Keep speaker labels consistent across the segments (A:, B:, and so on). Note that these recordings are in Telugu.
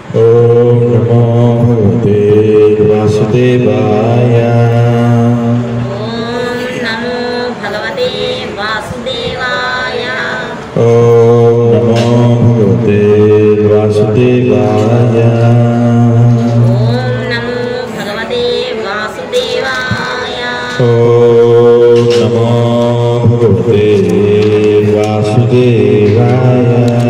A: ॐ नमो भगवते वासुदेवाय
B: ఓం నమో భగవతే వాసుదేవాయ
A: ॐ नमो भगवते वासुदेवाय
B: ఓం నమో భగవతే వాసుదేవాయ
A: ॐ नमो भगवते वासुदेवाय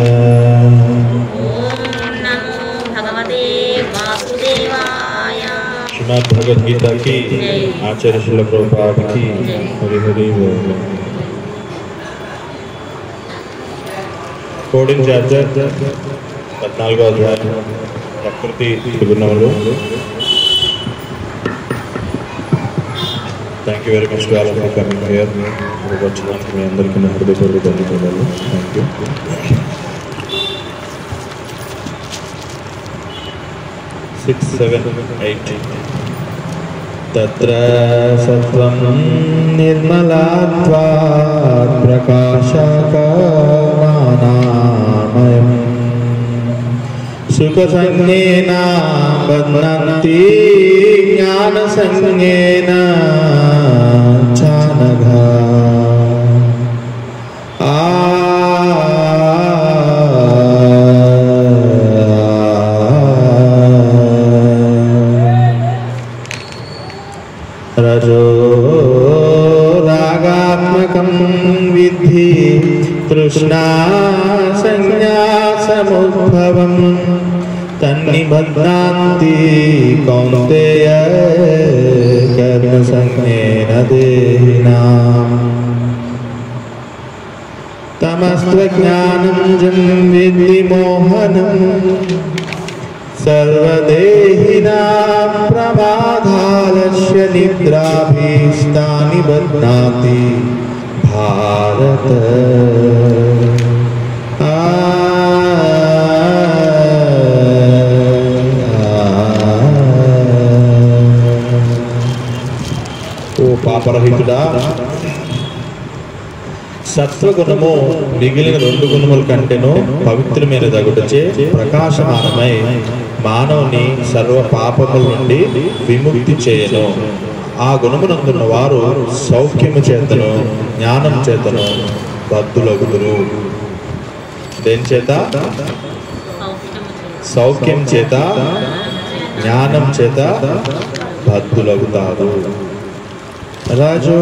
B: ఓం నమో భగవతే వాసుదేవాయ
A: श्रीमद् भगवद गीता की आचार्य शिल प्रभुपाद की हरि हरि बोल కోడింగ్ చార్జర్ పద్నాలుగో అధ్యాయం ప్రకృతి త్రిగుణములు thank you very much to all for coming here ఇక్కడికి వచ్చినందుకు మీ అందరికీ నా హృదయపూర్వక ధన్యవాదాలు thank you six seven eight తత్ర సత్వం నిర్మలాత్వాత్ ప్రకాశకమానామయం సుఖసంజ్ఞేన బధ్నంతి జ్ఞానసంజ్ఞేన చానఘా రజో రాగాత్మకం విద్ధి తృష్ణా సంజ్ఞాసముద్భవం తన్నిబధ్నాంతి కౌంతేయ కర్మసంజ్ఞేన దేహినా తమస్త్వజ్ఞానం జం విద్ధి మోహనం सर्वदेहिनां प्रमादालस्य निद्राभीष्टानि बध्नाति भारत आ, ఓ పాపరహితుడా సత్వగుణము మిగిలిన రెండు గుణముల కంటేను పవిత్రమైన దగుటచే ప్రకాశమానమై మానవుని సర్వ పాపముల నుండి విముక్తి చేయను ఆ గుణమునందున్న వారు సౌఖ్యము చేతను జ్ఞానం చేతను బద్దులగుదురు దేని చేత సౌఖ్యం చేత జ్ఞానం చేత బద్దులగుతారు రాజో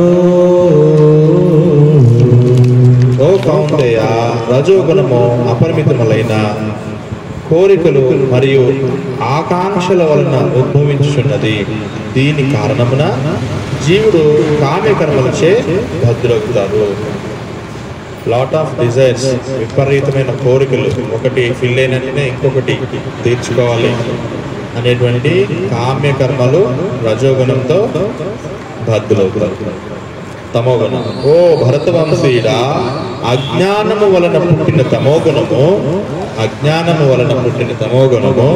A: ఓ కౌందయ్య రజోగుణము అపరిమితములైన కోరికలు మరియు ఆకాంక్షల వలన ఉద్భవించుచున్నది దీని కారణమున జీవుడు కామ్యకర్మలచే భద్రులవుతారు లాట్ ఆఫ్ డిజైర్స్ విపరీతమైన కోరికలు ఒకటి ఫిల్ అయినట్టునే ఇంకొకటి తీర్చుకోవాలి అనేటువంటి కామ్యకర్మలు రజోగుణంతో భద్రులవుతారు తమోగుణం ఓ భరతవంశీయుడా అజ్ఞానము వలన పుట్టిన తమోగుణము అజ్ఞానము వలన పుట్టిన తమోగుణము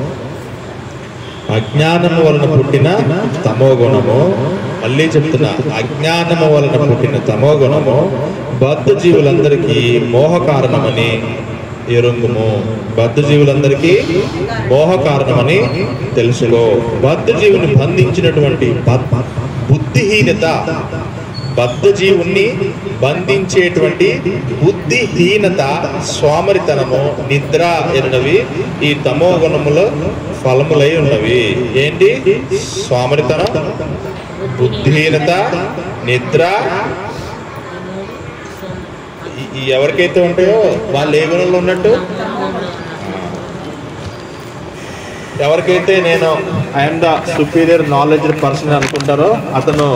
A: అజ్ఞానము వలన పుట్టిన తమోగుణము మళ్ళీ చెప్తున్నా అజ్ఞానము వలన పుట్టిన తమోగుణము బద్ధ జీవులందరికీ మోహ కారణమని ఎరుంగుము బద్ధ జీవులందరికీ మోహ కారణమని తెలుసుకో బద్ధ జీవుని బంధించినటువంటి బ- బుద్ధిహీనత బద్ధ జీవుణ్ణి బంధించేటువంటి బుద్ధిహీనత స్వామరితనము నిద్ర ఎన్నవి ఈ తమో గుణములో ఫలములై ఉన్నవి ఏంటి స్వామరితనం బుద్ధిహీనత నిద్ర ఈ- ఈ ఎవరికైతే ఉంటాయో వాళ్ళు ఏ గుణంలో ఉన్నట్టు ఎవరికైతే నేను I'm the superior knowledge person అనుకుంటారో అతను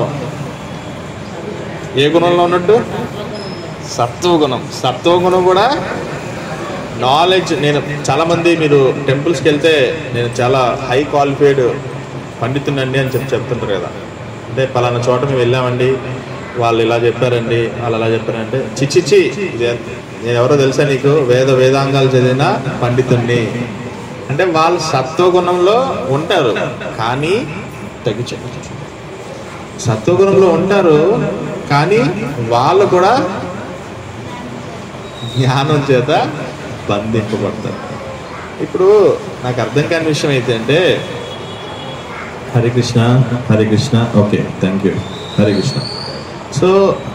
A: ఏ గుణంలో ఉన్నట్టు సత్వగుణం సత్వగుణం కూడా నాలెడ్జ్ నేను చాలామంది మీరు టెంపుల్స్కి వెళ్తే నేను చాలా హై క్వాలిఫైడ్ పండితునండి అని చెప్పి చెప్తుంటారు కదా అంటే పలానా చోట మేము వెళ్ళామండి వాళ్ళు ఇలా చెప్పారండి వాళ్ళు అలా చెప్పారంటే చిచ్చిచ్చి ఇది నేను ఎవరో తెలుసా నీకు వేద వేదాంగాలు చదివిన పండితుణ్ణి అంటే వాళ్ళు సత్వగుణంలో ఉంటారు కానీ తగ్గించ సత్వగుణంలో ఉంటారు కానీ వాళ్ళు కూడా జ్ఞానం చేత బంధింపబడతారు ఇప్పుడు నాకు అర్థం కాని విషయం అయితే అంటే Hare Krishna Hare Krishna okay thank you Hare Krishna so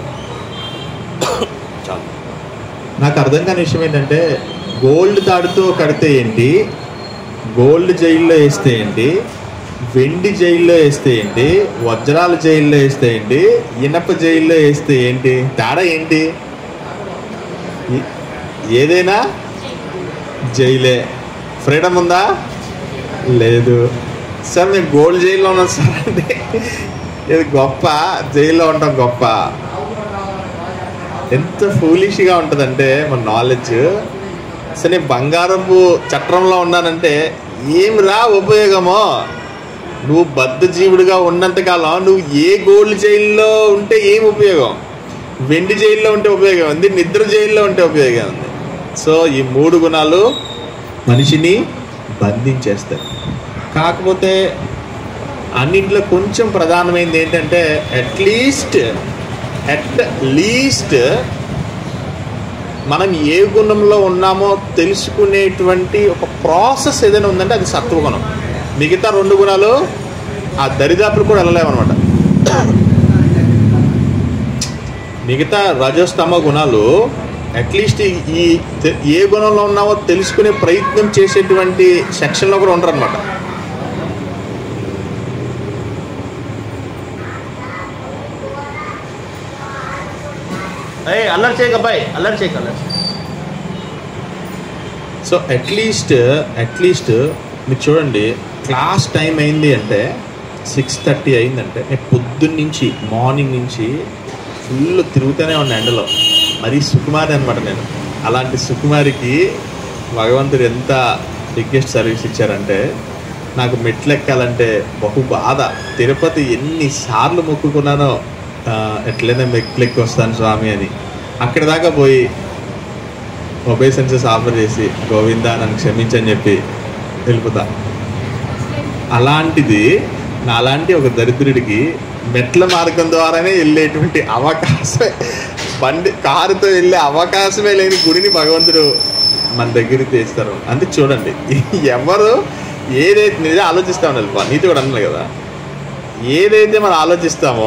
A: చాలు నాకు అర్థం కాని విషయం ఏంటంటే గోల్డ్ తాడుతో కడితే ఏంటి గోల్డ్ జైల్లో వేస్తే ఏంటి వెండి జైల్లో వేస్తే ఏంటి వజ్రాల జైల్లో వేస్తే ఏంటి ఇనప జైల్లో వేస్తే ఏంటి తేడా ఏంటి ఈ- ఏదైనా జైలే ఫ్రీడమ్ ఉందా లేదు సార్ మేము గోల్డ్ జైల్లో ఉన్నాం సార్ అంటే ఇది గొప్ప జైల్లో ఉంటాం గొప్ప ఎంత ఫూలిష్గా ఉంటుందంటే మన నాలెడ్జ్ అసలు నేను బంగారపు చట్రంలో ఉన్నానంటే ఏం రా ఉపయోగమో నువ్వు బద్ధజీవుడిగా ఉన్నంతకాలం నువ్వు ఏ గోల్డ్ జైల్లో ఉంటే ఏం ఉపయోగం వెండి జైల్లో ఉంటే ఉపయోగం ఉంది నిద్ర జైల్లో ఉంటే ఉపయోగం ఉంది సో ఈ మూడు గుణాలు మనిషిని బంధించేస్తాయి కాకపోతే అన్నింటిలో కొంచెం ప్రధానమైనది ఏంటంటే అట్లీస్ట్ అట్ లీస్ట్ మనం ఏ గుణంలో ఉన్నామో తెలుసుకునేటువంటి ఒక ప్రాసెస్ ఏదైనా ఉందంటే అది సత్వగుణం మిగతా రెండు గుణాలు ఆ దరిదాపులు కూడా వెళ్ళలేమన్నమాట మిగతా రజస్తమ గుణాలు అట్లీస్ట్ ఈ తె- ఏ గుణంలో ఉన్నామో తెలుసుకునే ప్రయత్నం చేసేటువంటి సెక్షన్లో కూడా ఉండరు అనమాట
C: ఏ అల్లరి చేయక అబ్బాయి అల్లరి చేయక అల్లరి చేయక.
A: సో అట్లీస్ట్ అట్లీస్ట్ మీరు చూడండి క్లాస్ టైం అయింది అంటే సిక్స్ థర్టీ అయిందంటే నేను పొద్దున్న నుంచి మార్నింగ్ నుంచి ఫుల్ తిరుగుతూనే ఉన్నా ఎండలో మరీ సుకుమారి అనమాట నేను అలాంటి సుకుమారికి భగవంతుడు ఎంత బిగ్గెస్ట్ సర్వీస్ ఇచ్చారంటే నాకు మెట్లు ఎక్కాలంటే బహు బాధ తిరుపతి ఎన్నిసార్లు మొక్కుకున్నానో ఆ, ఎట్లయినా మెట్లు ఎక్కి వస్తాను స్వామి అని అక్కడి దాకా పోయి ఒబేసెన్సెస్ ఆఫర్ చేసి గోవిందా నన్ను క్షమించని చెప్పి వెళ్ళిపోతా అలాంటిది నాలాంటి ఒక దరిద్రుడికి మెట్ల మార్గం ద్వారానే వెళ్ళేటువంటి అవకాశమే బండి కారుతో వెళ్ళే అవకాశమే లేని గుడిని భగవంతుడు మన దగ్గరికి తీస్తారు అంటే చూడండి ఎవరు ఏదైతే నిజం ఆలోచిస్తా ఉండాలి బా, నీతో కూడా అన్నాను కదా ఏదైతే మనం ఆలోచిస్తామో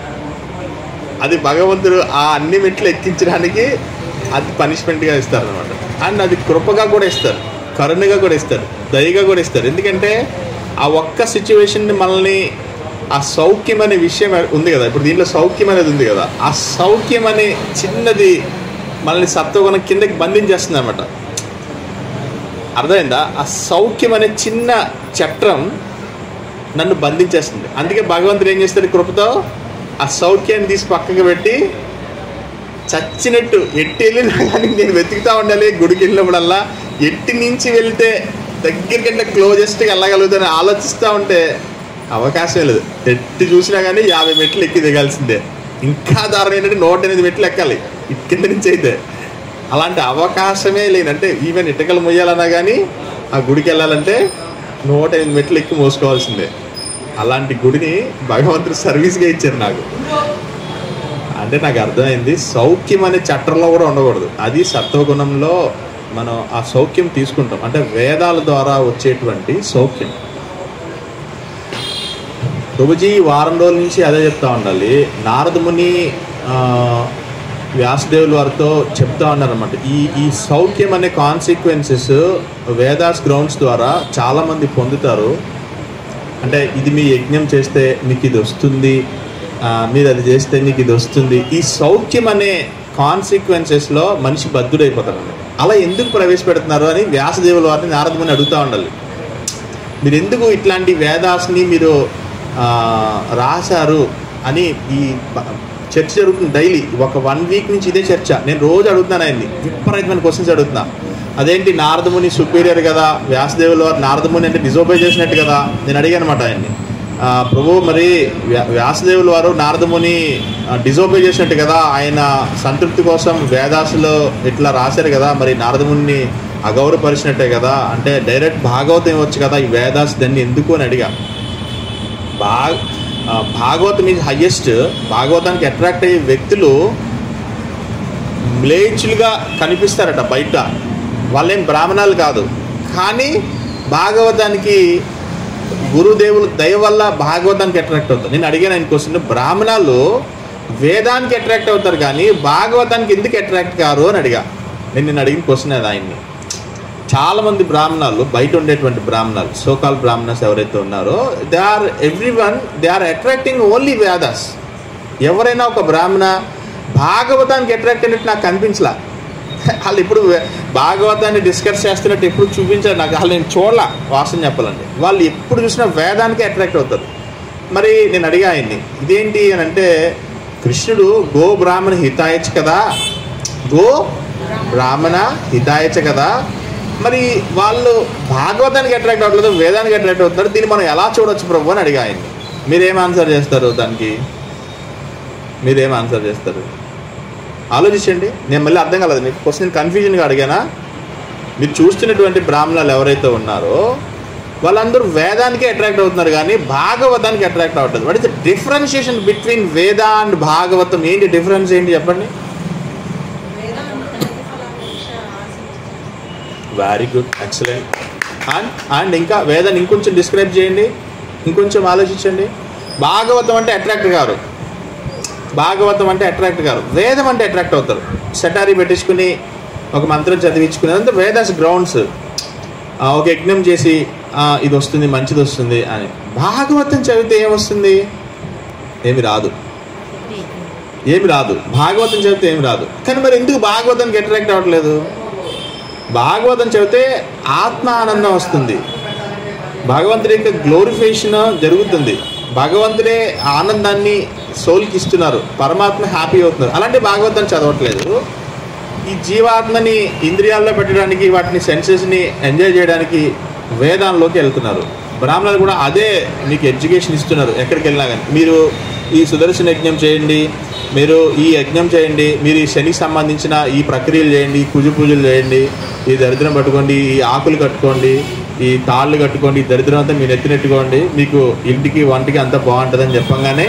A: అది భగవంతుడు ఆ అన్ని మెట్లు ఎక్కించడానికి అది పనిష్మెంట్గా ఇస్తారు అనమాట అండ్ అది కృపగా కూడా ఇస్తారు కరుణగా కూడా ఇస్తారు దయగా కూడా ఇస్తారు ఎందుకంటే ఆ ఒక్క సిచ్యువేషన్ని మనల్ని ఆ సౌఖ్యం అనే విషయం ఉంది కదా ఇప్పుడు దీంట్లో సౌఖ్యం అనేది ఉంది కదా ఆ సౌఖ్యం అనే చిన్నది మనల్ని సత్వగుణం కిందకి బంధించేస్తుంది అనమాట అర్థమైందా ఆ సౌఖ్యం అనే చిన్న చట్రం నన్ను బంధించేస్తుంది అందుకే భగవంతుడు ఏం చేస్తాడు కృపతో ఆ సౌఖ్యాన్ని తీసి పక్కకు పెట్టి చచ్చినట్టు ఎట్టి వెళ్ళినా కానీ నేను వెతుకుతా ఉండాలి గుడికి వెళ్ళినప్పుడల్లా ఎట్టి నుంచి వెళ్తే దగ్గరికి అంటే క్లోజెస్ట్గా వెళ్ళగలుగుతాను ఆలోచిస్తూ ఉంటే అవకాశం లేదు ఎట్టి చూసినా కానీ యాభై మెట్లు ఎక్కి దిగాల్సిందే ఇంకా దారుణం ఏంటంటే నూట ఎనిమిది మెట్లు ఎక్కాలి ఇటు కింద నుంచి అయితే అలాంటి అవకాశమే లేనంటే ఈవెన్ ఇటుకలు మొయ్యాలన్నా కానీ ఆ గుడికి వెళ్ళాలంటే నూట ఎనిమిది మెట్లు ఎక్కి మోసుకోవాల్సిందే అలాంటి గుడిని భగవంతుడు సర్వీస్గా ఇచ్చారు నాకు అంటే నాకు అర్థమైంది సౌఖ్యం అనే చట్టంలో కూడా ఉండకూడదు అది సత్వగుణంలో మనం ఆ సౌఖ్యం తీసుకుంటాం అంటే వేదాల ద్వారా వచ్చేటువంటి సౌఖ్యం ప్రభుజీ ఈ వారం రోజుల నుంచి అదే చెప్తా ఉండాలి నారదముని ఆ, వ్యాసదేవుల వారితో చెప్తా ఉన్నారన్నమాట ఈ ఈ సౌఖ్యం అనే కాన్సిక్వెన్సెస్ వేదాస్ గ్రౌండ్స్ ద్వారా చాలామంది పొందుతారు అంటే ఇది మీ యజ్ఞం చేస్తే మీకు ఇది వస్తుంది ఆ, మీరు అది చేస్తే మీకు ఇది వస్తుంది ఈ సౌఖ్యం అనే కాన్సిక్వెన్సెస్లో మనిషి బద్ధుడైపోతాడు అలా ఎందుకు ప్రవేశపెడుతున్నారు అని వ్యాసదేవుల వారిని నారదముని అడుగుతూ ఉండాలి మీరు ఎందుకు ఇట్లాంటి వేదాస్ని మీరు ఆ, రాశారు అని ఈ బ- చర్చ జరుగుతుంది డైలీ ఒక వన్ వీక్ నుంచి ఇదే చర్చ నేను రోజు అడుగుతున్నాను ఆయన్ని విపరీతమైన క్వశ్చన్స్ అడుగుతున్నా అదేంటి నారదముని సుపీరియర్ కదా వ్యాసదేవుల వారు నారదముని అంటే డిజోబే చేసినట్టు కదా నేను అడిగాను అనమాట ఆయన్ని ఆ, ప్రభు మరి వ్యా- వ్యాసదేవుల వారు నారదముని డిజోబే చేసినట్టు కదా ఆయన సంతృప్తి కోసం వేదాసులో ఇట్లా రాశారు కదా మరి నారదముని అగౌరవపరిచినట్టే కదా అంటే డైరెక్ట్ భాగవతం ఇవ్వచ్చు కదా ఈ వేదాస్ దాన్ని ఎందుకు అని అడిగా భా ఆ, భాగవతం ఈజ్ హయ్యెస్ట్ భాగవతానికి అట్రాక్ట్ అయ్యే వ్యక్తులు మ్లేచులుగా కనిపిస్తారట బయట వాళ్ళేం బ్రాహ్మణాలు కాదు కానీ భాగవతానికి గురుదేవులు దయ వల్ల భాగవతానికి అట్రాక్ట్ అవుతారు నేను అడిగాను ఆయన క్వశ్చన్ బ్రాహ్మణాలు వేదానికి అట్రాక్ట్ అవుతారు కానీ భాగవతానికి ఎందుకు అట్రాక్ట్ కారు అని అడిగా నేను నేను అడిగిన క్వశ్చన్ అది ఆయన్ని చాలా మంది బ్రాహ్మణాలు బయట ఉండేటువంటి బ్రాహ్మణాలు సోకాల్ బ్రాహ్మణస్ ఎవరైతే ఉన్నారో they are every one they are attracting only Vedas ఎవరైనా ఒక బ్రాహ్మణ భాగవతానికి అట్రాక్ట్ అయినట్టు నాకు కనిపించలా వాళ్ళు ఇప్పుడు భాగవతాన్ని డిస్కస్ చేస్తున్నట్టు ఎప్పుడు చూపించారు నాకు అసలు నేను చూడలా వాసన చెప్పాలండి వాళ్ళు ఎప్పుడు చూసినా వేదానికి అట్రాక్ట్ అవుతారు మరి నేను అడిగా ఆయన్ని ఇదేంటి అని అంటే కృష్ణుడు గో బ్రాహ్మణ హితాయచ్ కదా గో బ్రాహ్మణ హితాయచ కదా మరి వాళ్ళు భాగవతానికి అట్రాక్ట్ అవ్వట్లేదు వేదానికి అట్రాక్ట్ అవుతున్నారు దీన్ని మనం ఎలా చూడొచ్చు ప్రభు అని అడిగా ఆయన్ని మీరేం ఆన్సర్ చేస్తారు దానికి మీరేం ఆన్సర్ చేస్తారు ఆలోచించండి నేను మళ్ళీ అర్థం కాలేదు మీకు క్వశ్చన్ కన్ఫ్యూజన్గా అడిగానా మీరు చూస్తున్నటువంటి బ్రాహ్మణాలు ఎవరైతే ఉన్నారో వాళ్ళందరూ వేదానికి అట్రాక్ట్ అవుతున్నారు కానీ భాగవతానికి అట్రాక్ట్ అవ్వట్లేదు what is the differentiation between Veda and Bhagavatam ఏంటి డిఫరెన్స్ ఏంటి చెప్పండి very good excellent and and ఇంకా వేదాన్ని ఇంకొంచెం డిస్క్రైబ్ చేయండి ఇంకొంచెం ఆలోచించండి భాగవతం అంటే అట్రాక్ట్ గారు భాగవతం అంటే అట్రాక్ట్ గారు వేదం అంటే అట్రాక్ట్ అవుతారు సెటారీ పెట్టించుకుని ఒక మంత్రం చదివించుకుని అదంతా వేదాస్ గ్రౌండ్స్ ఒక యజ్ఞం చేసి ఆ, ఇది వస్తుంది మంచిది వస్తుంది అని భాగవతం చదివితే ఏమొస్తుంది ఏమి రాదు ఏమి రాదు భాగవతం చదివితే ఏమి రాదు కానీ మరి ఎందుకు భాగవతానికి అట్రాక్ట్ అవ్వట్లేదు భాగవతం చదివితే ఆత్మ ఆనందం వస్తుంది భగవంతుడి యొక్క గ్లోరిఫికేషన్ జరుగుతుంది భగవంతుడే ఆనందాన్ని సోల్కి ఇస్తున్నారు పరమాత్మ హ్యాపీ అవుతున్నారు అలాంటి భాగవతం చదవట్లేదు ఈ జీవాత్మని ఇంద్రియాల్లో పెట్టడానికి వాటిని సెన్సెస్ని ఎంజాయ్ చేయడానికి వేదాల్లోకి వెళ్తున్నారు బ్రాహ్మణులు కూడా అదే మీకు ఎడ్యుకేషన్ ఇస్తున్నారు ఎక్కడికి వెళ్ళినా కానీ మీరు ఈ సుదర్శన యజ్ఞం చేయండి మీరు ఈ యజ్ఞం చేయండి మీరు ఈ శనికి సంబంధించిన ఈ ప్రక్రియలు చేయండి ఈ కుజు పూజలు చేయండి ఈ దరిద్రం పట్టుకోండి ఈ ఆకులు కట్టుకోండి ఈ తాళ్ళు కట్టుకోండి ఈ దరిద్రం అంతా మీరు ఎత్తినెట్టుకోండి మీకు ఇంటికి వంటికి అంతా బాగుంటుందని చెప్పంగానే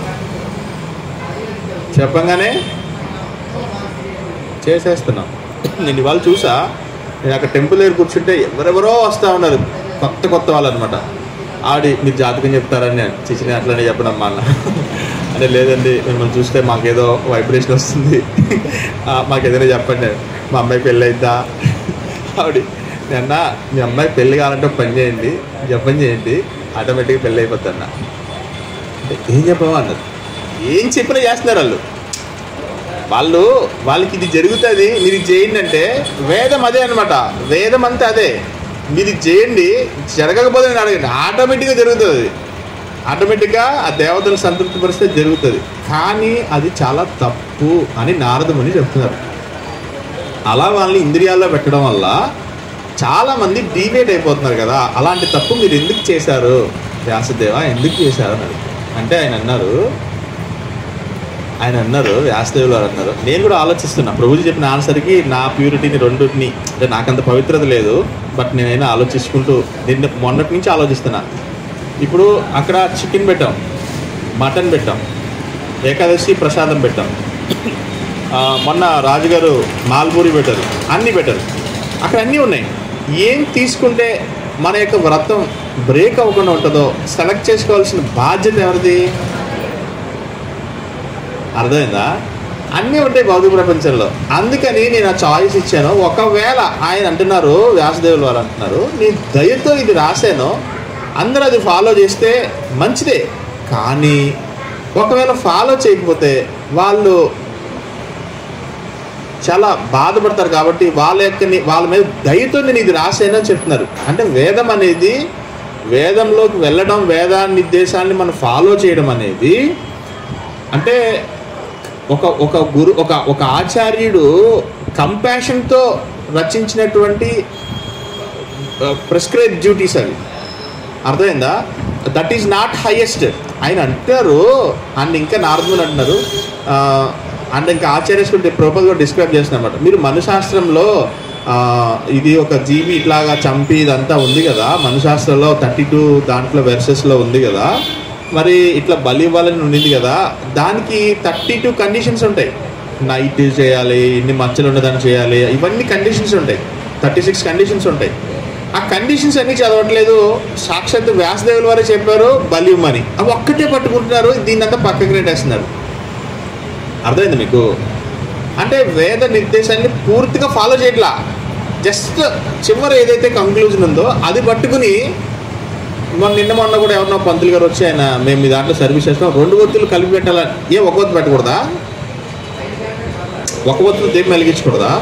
A: చెప్పంగానే చేసేస్తున్నాం నేను ఇవాళ చూసా నేను అక్కడ టెంపుల్ దగ్గర కూర్చుంటే ఎవరెవరో వస్తూ ఉన్నారు కొత్త కొత్త వాళ్ళు అనమాట ఆడి మీరు జాతకం చెప్తారని నేను చిచిన అట్లనే చెప్పడం మా అన్న అంటే లేదండి మిమ్మల్ని చూస్తే మాకేదో వైబ్రేషన్ వస్తుంది ఆ, మాకు ఏదైనా చెప్పండి నేను. మా అమ్మాయి పెళ్ళి అయిద్దా ఆవిడ నేను అన్నా మీ అమ్మాయి పెళ్ళి కావాలంటే ఒక పని చేయండి జపం చేయండి ఆటోమేటిక్గా పెళ్ళి అయిపోద్దన్న అంటే ఏం చెప్పావా అన్నది ఏం చెప్పినా చేస్తున్నారు వాళ్ళు వాళ్ళు వాళ్ళకి ఇది జరుగుతుంది మీరు ఇది చేయండి అంటే వేదం అదే అనమాట వేదం అంతా అదే మీరు ఇది చేయండి జరగకపోతే నేను అడగండి ఆటోమేటిక్గా జరుగుతుంది ఆటోమేటిక్గా ఆ దేవతను సంతృప్తిపరిస్తే జరుగుతుంది కానీ అది చాలా తప్పు అని నారదముని చెప్తున్నారు అలా వాళ్ళని ఇంద్రియాల్లో పెట్టడం వల్ల చాలామంది డీవేట్ అయిపోతున్నారు కదా అలాంటి తప్పు మీరు ఎందుకు చేశారు వ్యాసదేవ ఎందుకు చేశారు అని అడిగారు. అంటే ఆయన అన్నారు ఆయన అన్నారు వ్యాసదేవులు వారు అన్నారు నేను కూడా ఆలోచిస్తున్నా ప్రభుజీ చెప్పిన ఆన్సర్కి నా ప్యూరిటీని రెండుని అంటే నాకంత పవిత్రత లేదు బట్ నేనైనా ఆలోచించుకుంటూ నిన్న మొన్నటి నుంచి ఆలోచిస్తున్నా ఇప్పుడు అక్కడ చికెన్ పెట్టాం మటన్ పెట్టాం ఏకాదశి ప్రసాదం పెట్టాం ఆ, మొన్న రాజుగారు మాల్పూరి పెట్టారు అన్నీ పెట్టారు అక్కడ అన్నీ ఉన్నాయి ఏం తీసుకుంటే మన యొక్క వ్రతం బ్రేక్ అవ్వకుండా ఉంటుందో సెలెక్ట్ చేసుకోవాల్సిన బాధ్యత ఎవరిది అర్థమైందా అన్నీ ఉంటాయి భౌతిక ప్రపంచంలో అందుకని నేను ఆ చాయిస్ ఇచ్చాను ఒకవేళ ఆయన అంటున్నారు వ్యాసదేవులు వారు అంటున్నారు నీ దయతో ఇది రాశాను అందరూ అది ఫాలో చేస్తే మంచిదే కానీ ఒకవేళ ఫాలో చేయకపోతే వాళ్ళు చాలా బాధపడతారు కాబట్టి వాళ్ళ యొక్క ని- వాళ్ళ మీద దయతో నేను ఇది రాశాను అని చెప్తున్నారు అంటే వేదం అనేది వేదంలోకి వెళ్ళడం వేదా నిర్దేశాన్ని మనం ఫాలో చేయడం అనేది అంటే ఒక ఒక గురు ఒక ఒక ఆచార్యుడు కంపాషన్తో రచించినటువంటి ప్రిస్క్రైబ్ డ్యూటీస్ అవి అర్థమైందా దట్ ఈజ్ నాట్ హైయెస్ట్ ఆయన అంటారు అండ్ ఇంకా నారదుని అంటున్నారు అండ్ ఇంకా ఆచార్యస్కుడు ప్రొపల్ కూడా డిస్క్రైబ్ చేస్తున్నమాట మీరు మనుశాస్త్రంలో ఆ, ఇది ఒక జీవి ఇట్లాగా చంపి ఇదంతా ఉంది కదా మనుశాస్త్రంలో థర్టీ టూ దాంట్లో వెర్సెస్లో ఉంది కదా మరి ఇట్లా బలి ఇవ్వాలని ఉండింది కదా దానికి థర్టీ టూ కండిషన్స్ ఉంటాయి నైట్ చేయాలి ఇన్ని మచ్చలు ఉన్నదాన్ని చేయాలి ఇవన్నీ కండిషన్స్ ఉంటాయి థర్టీ సిక్స్ కండిషన్స్ ఉంటాయి ఆ కండిషన్స్ అన్నీ చదవట్లేదు సాక్షాత్ వ్యాసదేవుల వారే చెప్పారు బలియమని అవి ఒక్కటే పట్టుకుంటున్నారు దీన్ని అంతా పక్కకి నెట్టేస్తున్నారు అర్థమైంది మీకు అంటే వేద నిర్దేశాన్ని పూర్తిగా ఫాలో చేయట్లా జస్ట్ చివరి ఏదైతే కంక్లూజన్ ఉందో అది పట్టుకుని మొన్న నిన్న మొన్న కూడా ఎవరన్నా పంతులు గారు వచ్చి ఆయన మేము మీ దాంట్లో సర్వీస్ చేస్తాం రెండు ఒత్తులు కలిపి పెట్టాలని ఏ ఒక ఒత్తు పెట్టకూడదా ఒక ఒత్తులు దీపం వెలిగించకూడదా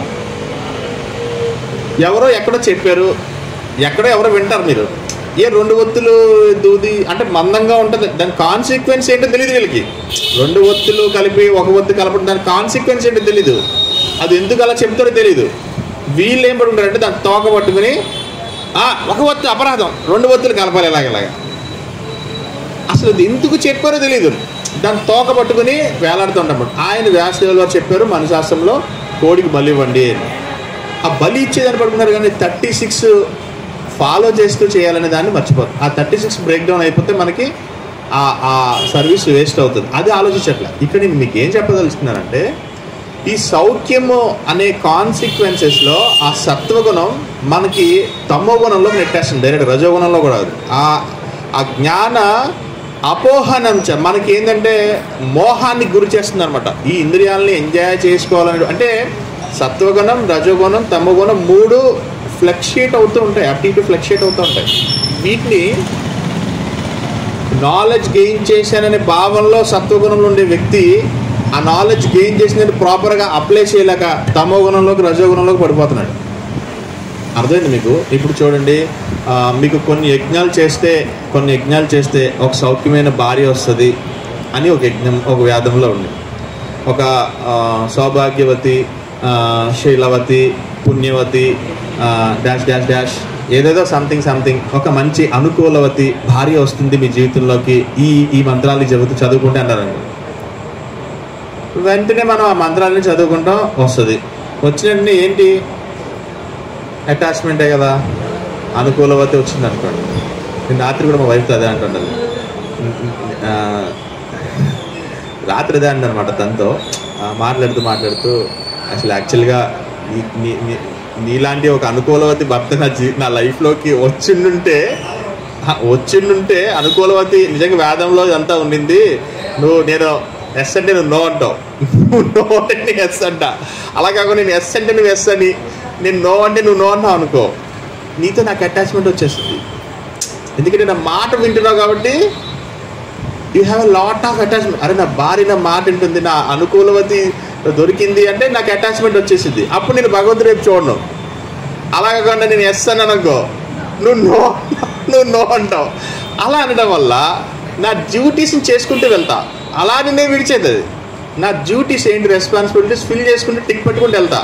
A: ఎవరో ఎక్కడో చెప్పారు ఎక్కడో ఎవరో వింటారు మీరు ఏ రెండు ఒత్తులు దూది అంటే మందంగా ఉంటుంది దాని కాన్సిక్వెన్స్ ఏంటో తెలియదు వీళ్ళకి రెండు ఒత్తులు కలిపి ఒక ఒత్తు కలపడం దాని కాన్సిక్వెన్స్ ఏంటో తెలీదు అది ఎందుకు అలా చెప్తారో తెలియదు వీళ్ళు ఏం పడుకుంటారంటే దాన్ని తోక పట్టుకుని "ఆ, ఒక ఒత్తు అపరాధం రెండు ఒత్తులు కలపాలి ఇలాగ ఇలాగ అసలు అది ఎందుకు చెప్పారో తెలియదు దాన్ని తోక పట్టుకుని వేలాడుతుంటాం ఆయన వ్యాసదేవులు వారు చెప్పారు మన శాస్త్రంలో కోడికి బలి ఇవ్వండి అని ఆ బలి ఇచ్చేదాన్ని పడుకున్నారు కానీ థర్టీ సిక్స్ ఫాలో చేస్తూ చేయాలనే దాన్ని మర్చిపోరు ఆ థర్టీ సిక్స్ బ్రేక్ డౌన్ అయిపోతే మనకి ఆ ఆ సర్వీస్ వేస్ట్ అవుతుంది అది ఆలోచించట్లే ఇక్కడ నేను మీకు ఏం చెప్పదలుచుకున్నానంటే ఈ సౌఖ్యము అనే కాన్సిక్వెన్సెస్లో ఆ సత్వగుణం మనకి తమో గుణంలో నెట్టేస్తుంది డైరెక్ట్ రజోగుణంలో కూడా కాదు. ఆ ఆ జ్ఞాన అపోహనం చ- మనకి ఏంటంటే మోహాన్ని గురి చేస్తుంది అనమాట ఈ ఇంద్రియాలని ఎంజాయ్ చేసుకోవాలని అంటే సత్వగుణం రజోగుణం తమోగుణం మూడు ఫ్లక్షియేట్ అవుతూ ఉంటాయి అటు ఇటు ఫ్లక్షియేట్ అవుతూ ఉంటాయి వీటిని నాలెడ్జ్ గెయిన్ చేశాననే భావనలో సత్వగుణంలో ఉండే వ్యక్తి ఆ నాలెడ్జ్ గెయిన్ చేసినది ప్రాపర్గా అప్లై చేయలేక తమో గుణంలోకి రజోగుణంలోకి పడిపోతున్నాడు అర్థమైంది మీకు ఇప్పుడు చూడండి ఆ, మీకు కొన్ని యజ్ఞాలు చేస్తే కొన్ని యజ్ఞాలు చేస్తే ఒక సౌఖ్యమైన భార్య వస్తుంది అని ఒక యజ్ఞం ఒక వేదంలో ఉంది ఒక ఆ, సౌభాగ్యవతి ఆ, శీలవతి పుణ్యవతి ఆ, డాష్ డాష్ డాష్ ఏదేదో సంథింగ్ సంథింగ్ ఒక మంచి అనుకూలవతి భార్య వస్తుంది మీ జీవితంలోకి ఈ ఈ మంత్రాలు చెబుతూ చదువుకుంటే అన్నారండి వెంటనే మనం ఆ మంత్రాలని చదువుకుంటాం వస్తుంది వచ్చినట్టునే ఏంటి అటాచ్మెంటే కదా అనుకూలవతి వచ్చింది అనుకోండి నేను రాత్రి కూడా మా వైఫ్ అదే అంటుండదు ఆ, రాత్రి అదే అనమాట తనతో ఆ, మాట్లాడుతూ మాట్లాడుతూ అసలు యాక్చువల్గా నీ నీ నీ- నీలాంటి ఒక అనుకూలవతి భర్త నా జీ నా లైఫ్లోకి వచ్చిండుంటే ఆ, వచ్చిండుంటే అనుకూలవతి నిజంగా వేదంలో ఇదంతా ఉండింది నువ్వు నేను ఎస్ అంటే నువ్వు నో అంటావు నువ్వు నో అంటే నేను ఎస్ అంట అలా కాకుండా నేను ఎస్ అంటే నువ్వు ఎస్ అని నేను నో అంటే నువ్వు నో అన్నావు అనుకో నీతో నాకు అటాచ్మెంట్ వచ్చేస్తుంది ఎందుకంటే నా మాట వింటున్నావు కాబట్టి you have a lot of attachment అరే నా భార్య నా మాట వింటుంది నా అనుకూలవతి దొరికింది అంటే నాకు అటాచ్మెంట్ వచ్చేసింది అప్పుడు నేను భగవంతుడు రేపు చూడను అలా కాకుండా నేను ఎస్ అన్నాను అనుకో నువ్వు నో నువ్వు నో అంటావు అలా అనడం వల్ల నా డ్యూటీస్ని చేసుకుంటూ వెళ్తా అలా నేను విడిచేది అది నా డ్యూటీస్ ఏంటి రెస్పాన్సిబిలిటీస్ ఫిల్ చేసుకుంటూ టిక్ పెట్టుకుంటూ వెళ్తా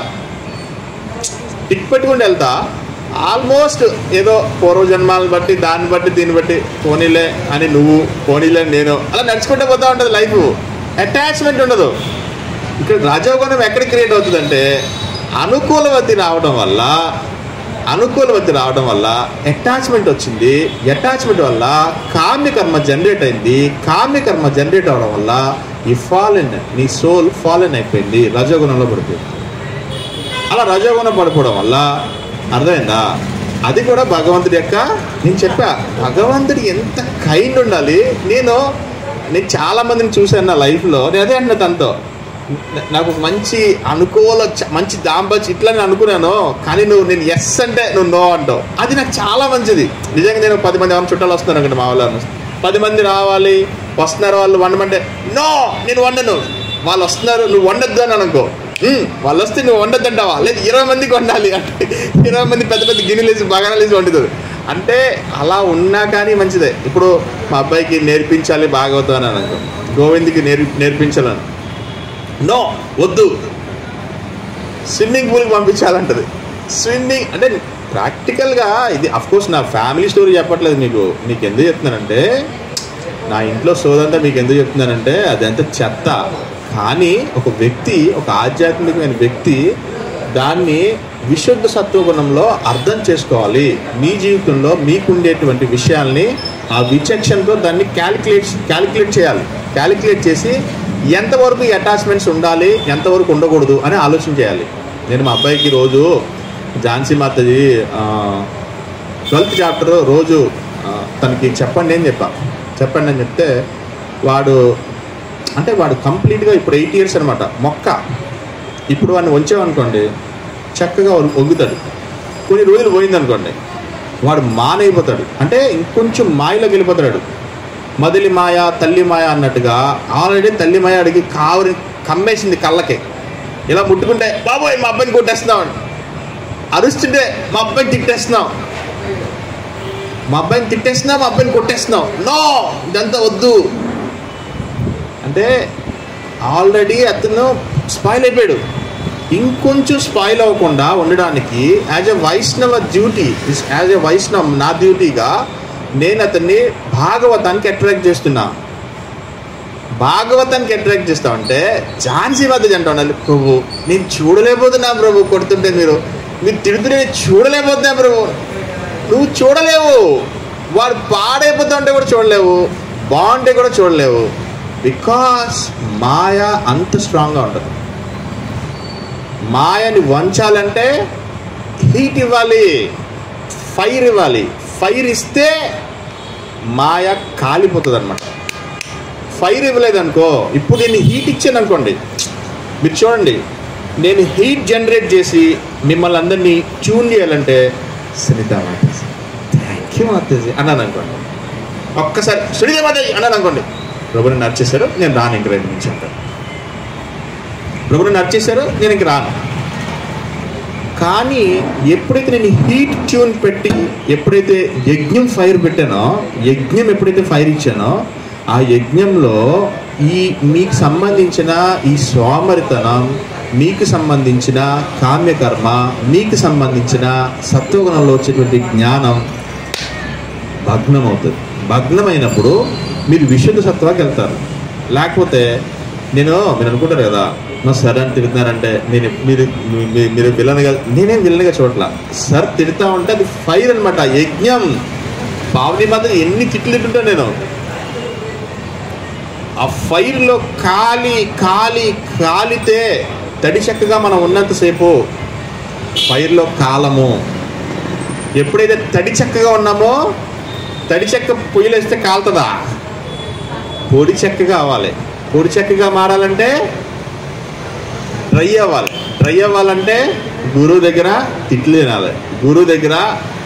A: టిక్ పెట్టుకుంటూ వెళ్తా ఆల్మోస్ట్ ఏదో పూర్వజన్మాలను బట్టి దాన్ని బట్టి దీన్ని బట్టి పోనీలే అని నువ్వు పోనీలే అని నేను అలా నడుచుకుంటూ పోతా ఉంటుంది లైఫ్ అటాచ్మెంట్ ఉండదు ఇక్కడ రజోగుణం ఎక్కడ క్రియేట్ అవుతుందంటే అనుకూలవతి రావడం వల్ల అనుకూలవతి రావడం వల్ల అటాచ్మెంట్ వచ్చింది అటాచ్మెంట్ వల్ల కామ్యకర్మ జనరేట్ అయింది కామ్యకర్మ జనరేట్ అవడం వల్ల ఈ ఫాలెన్ నీ సోల్ ఫాలెన్ అయిపోయింది రజోగుణంలో పడిపోయింది అలా రజోగుణం పడిపోవడం వల్ల అర్థమైందా అది కూడా భగవంతుడి యొక్క నేను చెప్పా భగవంతుడి ఎంత కైండ్ ఉండాలి నేను నేను చాలా మందిని చూశాను నా లైఫ్లో నేను అదే అంటున్నా తనతో నా- నాకు ఒక మంచి అనుకూల చ- మంచి దాంపత్యం ఇట్లా నేను అనుకున్నాను కానీ నువ్వు నేను ఎస్ అంటే నువ్వు నో అంటావు అది నాకు చాలా మంచిది నిజంగా నేను పది మంది ఎవరైనా చుట్టాలు వస్తున్నారు అక్కడ మా వాళ్ళు పది మంది రావాలి వస్తున్నారు వాళ్ళు వండమంటే నో నేను వండను వాళ్ళు వస్తున్నారు నువ్వు వండొద్దు అని అనుకో "ఉమ్, వాళ్ళు వస్తే నువ్వు వండొద్దు అంటావా లేదు ఇరవై మందికి వండాలి అంటే ఇరవై మంది పెద్ద పెద్ద గిన్నెలు వేసి బగానాలు వేసి వండుతుంది అంటే అలా ఉన్నా కానీ మంచిదే ఇప్పుడు మా అబ్బాయికి నేర్పించాలి భాగవతం అని అనుకో గోవింద్కి నేర్పి నేర్పించాలని నో వద్దు స్విమ్మింగ్ పూల్కి పంపించాలంటది స్విమ్మింగ్ అంటే ప్రాక్టికల్గా ఇది కోర్స్ నా ఫ్యామిలీ స్టోరీ చెప్పట్లేదు మీకు మీకు ఎందుకు చెప్తున్నానంటే నా ఇంట్లో సోదంతా మీకు ఎందుకు చెప్తున్నానంటే అదంతా చెత్త కానీ ఒక వ్యక్తి ఒక ఆధ్యాత్మికమైన వ్యక్తి దాన్ని విశుద్ధ సత్వగుణంలో అర్థం చేసుకోవాలి మీ జీవితంలో మీకుండేటువంటి విషయాల్ని ఆ విచక్షణతో దాన్ని క్యాలిక్యులేట్ క్యాలిక్యులేట్ చేయాలి క్యాలిక్యులేట్ చేసి ఎంతవరకు ఈ అటాచ్మెంట్స్ ఉండాలి ఎంతవరకు ఉండకూడదు అని ఆలోచన చేయాలి నేను మా అబ్బాయికి రోజు ఝాన్సీ మాతజీ ఆ, ట్వెల్త్ చాప్టర్ రోజు ఆ, తనకి చెప్పండి అని చెప్పా చెప్పండి అని చెప్తే వాడు అంటే వాడు కంప్లీట్గా ఇప్పుడు ఎయిట్ ఇయర్స్ అనమాట మొక్క ఇప్పుడు వాడిని వంచామనుకోండి చక్కగా వం- వంగుతాడు కొన్ని రోజులు పోయిందనుకోండి వాడు మానైపోతాడు అంటే ఇంకొంచెం మాయలోకి వెళ్ళిపోతాడు మొదలి మాయ తల్లి మాయ అన్నట్టుగా ఆల్రెడీ తల్లి మాయ అడిగి కావరి కమ్మేసింది కళ్ళకి ఇలా ముట్టుకుంటే బాబోయ్ మా అబ్బాయిని కొట్టేస్తున్నాం అని అరుస్తుంటే మా అబ్బాయిని తిట్టేస్తున్నాం మా అబ్బాయిని తిట్టేస్తున్నాం మా అబ్బాయిని కొట్టేస్తున్నాం నో ఇదంతా వద్దు అంటే ఆల్రెడీ అతను స్పాయిల్ అయిపోయాడు ఇంకొంచెం స్పాయిల్ అవ్వకుండా ఉండడానికి యాజ్ ఎ వైష్ణవ డ్యూటీ యాజ్ ఎ వైష్ణవ్ నా డ్యూటీగా నేను అతన్ని భాగవతానికి అట్రాక్ట్ చేస్తున్నా భాగవతానికి అట్రాక్ట్ చేస్తామంటే ఝాన్సీ మధ్య అంటున్నాను ప్రభు నేను చూడలేకపోతున్నా ప్రభు కొడుతుంటే మీరు మీరు తిడుతుంటే నేను చూడలేకపోతున్నా ప్రభు నువ్వు చూడలేవు వాడు పాడైపోతా ఉంటే కూడా చూడలేవు బాగుంటే కూడా చూడలేవు బికాస్ మాయ అంత స్ట్రాంగ్గా ఉంటుంది మాయని వంచాలంటే హీట్ ఇవ్వాలి ఫైర్ ఇవ్వాలి ఫైర్ ఇస్తే మాయ కాలిపోతుంది అనమాట ఫైర్ ఇవ్వలేదనుకో ఇప్పుడు నేను హీట్ ఇచ్చాను అనుకోండి మీరు చూడండి నేను హీట్ జనరేట్ చేసి మిమ్మల్ని అందరినీ ట్యూన్ చేయాలంటే సునీత మాతాజీ థ్యాంక్ యూ మాతాజీ అన్నాను అనుకోండి ఒక్కసారి సునీత మాతాజీ అన్నాను అనుకోండి ప్రభుని నడిచేశారు నేను రాను ఇంక రెండు నుంచి అంటారు ప్రభుని నడిచేశారు నేను ఇంక రాను కానీ ఎప్పుడైతే నేను హీట్ ట్యూన్ పెట్టి ఎప్పుడైతే యజ్ఞం ఫైర్ పెట్టానో యజ్ఞం ఎప్పుడైతే ఫైర్ ఇచ్చానో ఆ యజ్ఞంలో ఈ మీకు సంబంధించిన ఈ సోమరితనం మీకు సంబంధించిన కామ్యకర్మ మీకు సంబంధించిన సత్వగుణంలో వచ్చేటువంటి జ్ఞానం భగ్నం అవుతుంది భగ్నమైనప్పుడు మీరు విశుద్ధ సత్వాకి వెళ్తారు లేకపోతే నేను మీరు అనుకుంటారు కదా నా సార్ అని తిడుతున్నారంటే నేను మీరు మీ- మీరు విలన్గా నేనేం విలన్గా చూడట్లా సార్ తిడతా ఉంటే అది ఫైర్ అనమాట యజ్ఞం పావని మాత్రం ఎన్ని తిట్లు తింటుంటా నేను ఆ ఫైర్లో కాలి కాలి కాలితే తడి చక్కగా మనం ఉన్నంతసేపు ఫైర్లో కాలము ఎప్పుడైతే తడి చక్కగా ఉన్నామో తడి చెక్క పొయ్యిలేస్తే కాలుతుందా పొడి చెక్క కావాలి పొడి చెక్కగా మారాలంటే డ్రై అవ్వాలి డ్రై అవ్వాలంటే గురువు దగ్గర తిట్లు తినాలి గురువు దగ్గర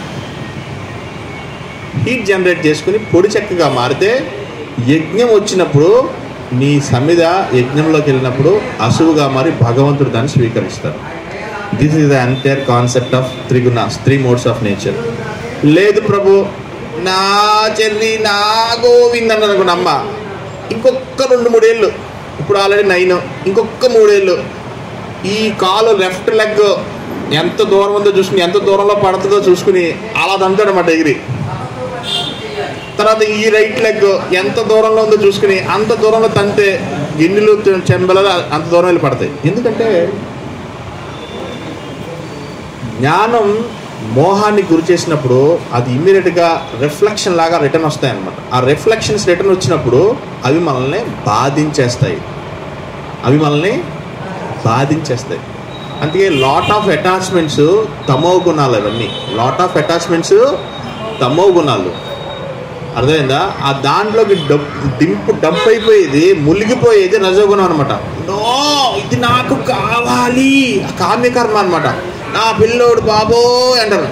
A: హీట్ జనరేట్ చేసుకుని పొడి చెక్కగా మారితే యజ్ఞం వచ్చినప్పుడు నీ సమిద యజ్ఞంలోకి వెళ్ళినప్పుడు అసువుగా మారి భగవంతుడు దాన్ని స్వీకరిస్తారు this is the entire concept of trigunas three modes of nature లేదు ప్రభు నా చెల్లి నా గోవింద్ అన్నది అనుకోండి అమ్మ ఇంకొక రెండు మూడేళ్ళు ఇప్పుడు ఆల్రెడీ నైన్ ఇంకొక మూడేళ్ళు ఈ కాలు లెఫ్ట్ లెగ్ ఎంత దూరం ఉందో చూసుకుని ఎంత దూరంలో పడుతుందో చూసుకుని అలా తంతాడన్నమాట ఎగిరి తర్వాత ఈ రైట్ లెగ్ ఎంత దూరంలో ఉందో చూసుకుని అంత దూరంలో తంతే గిన్నెలు చెంబలలో అంత దూరం వెళ్ళి పడతాయి ఎందుకంటే జ్ఞానం మోహాన్ని గురి చేసినప్పుడు అది ఇమ్మీడియట్గా రిఫ్లెక్షన్ లాగా రిటర్న్ వస్తాయి అనమాట ఆ రిఫ్లెక్షన్స్ రిటర్న్ వచ్చినప్పుడు అవి మనల్ని బాధించేస్తాయి అవి మనల్ని బాధించేస్తాయి అందుకే లాట్ ఆఫ్ అటాచ్మెంట్స్ తమో గుణాలు అవన్నీ లాట్ ఆఫ్ అటాచ్మెంట్స్ తమో గుణాలు అర్థమైందా ఆ దాంట్లోకి డబ్ డింపు డబ్ అయిపోయేది మునిగిపోయేది రజోగుణం అనమాట నో ఇది నాకు కావాలి ఆ కామ్యకర్మ అనమాట నా పిల్లోడు బాబో అంటారు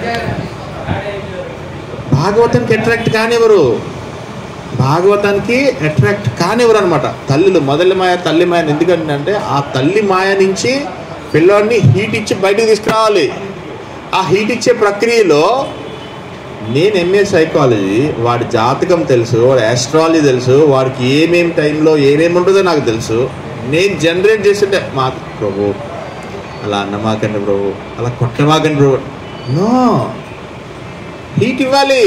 A: భాగవతానికి అట్రాక్ట్ కానివ్వరు భాగవతానికి అట్రాక్ట్ కానివ్వరు అనమాట తల్లులు మొదటి మాయ తల్లి మాయ ఎందుకంటే అంటే ఆ తల్లి మాయ నుంచి పిల్లోడిని హీట్ ఇచ్చి బయటకు తీసుకురావాలి ఆ హీట్ ఇచ్చే ప్రక్రియలో నేను ఎంఏ సైకాలజీ వాడి జాతకం తెలుసు వాడి ఆస్ట్రాలజీ తెలుసు వాడికి ఏమేమి టైంలో ఏమేమి ఉంటుందో నాకు తెలుసు నేను జనరేట్ చేస్తుంటే మా ప్రభు అలా అన్నమాకండి ప్రభు అలా కొట్టమాకండి ప్రభు నో హీట్ ఇవ్వాలి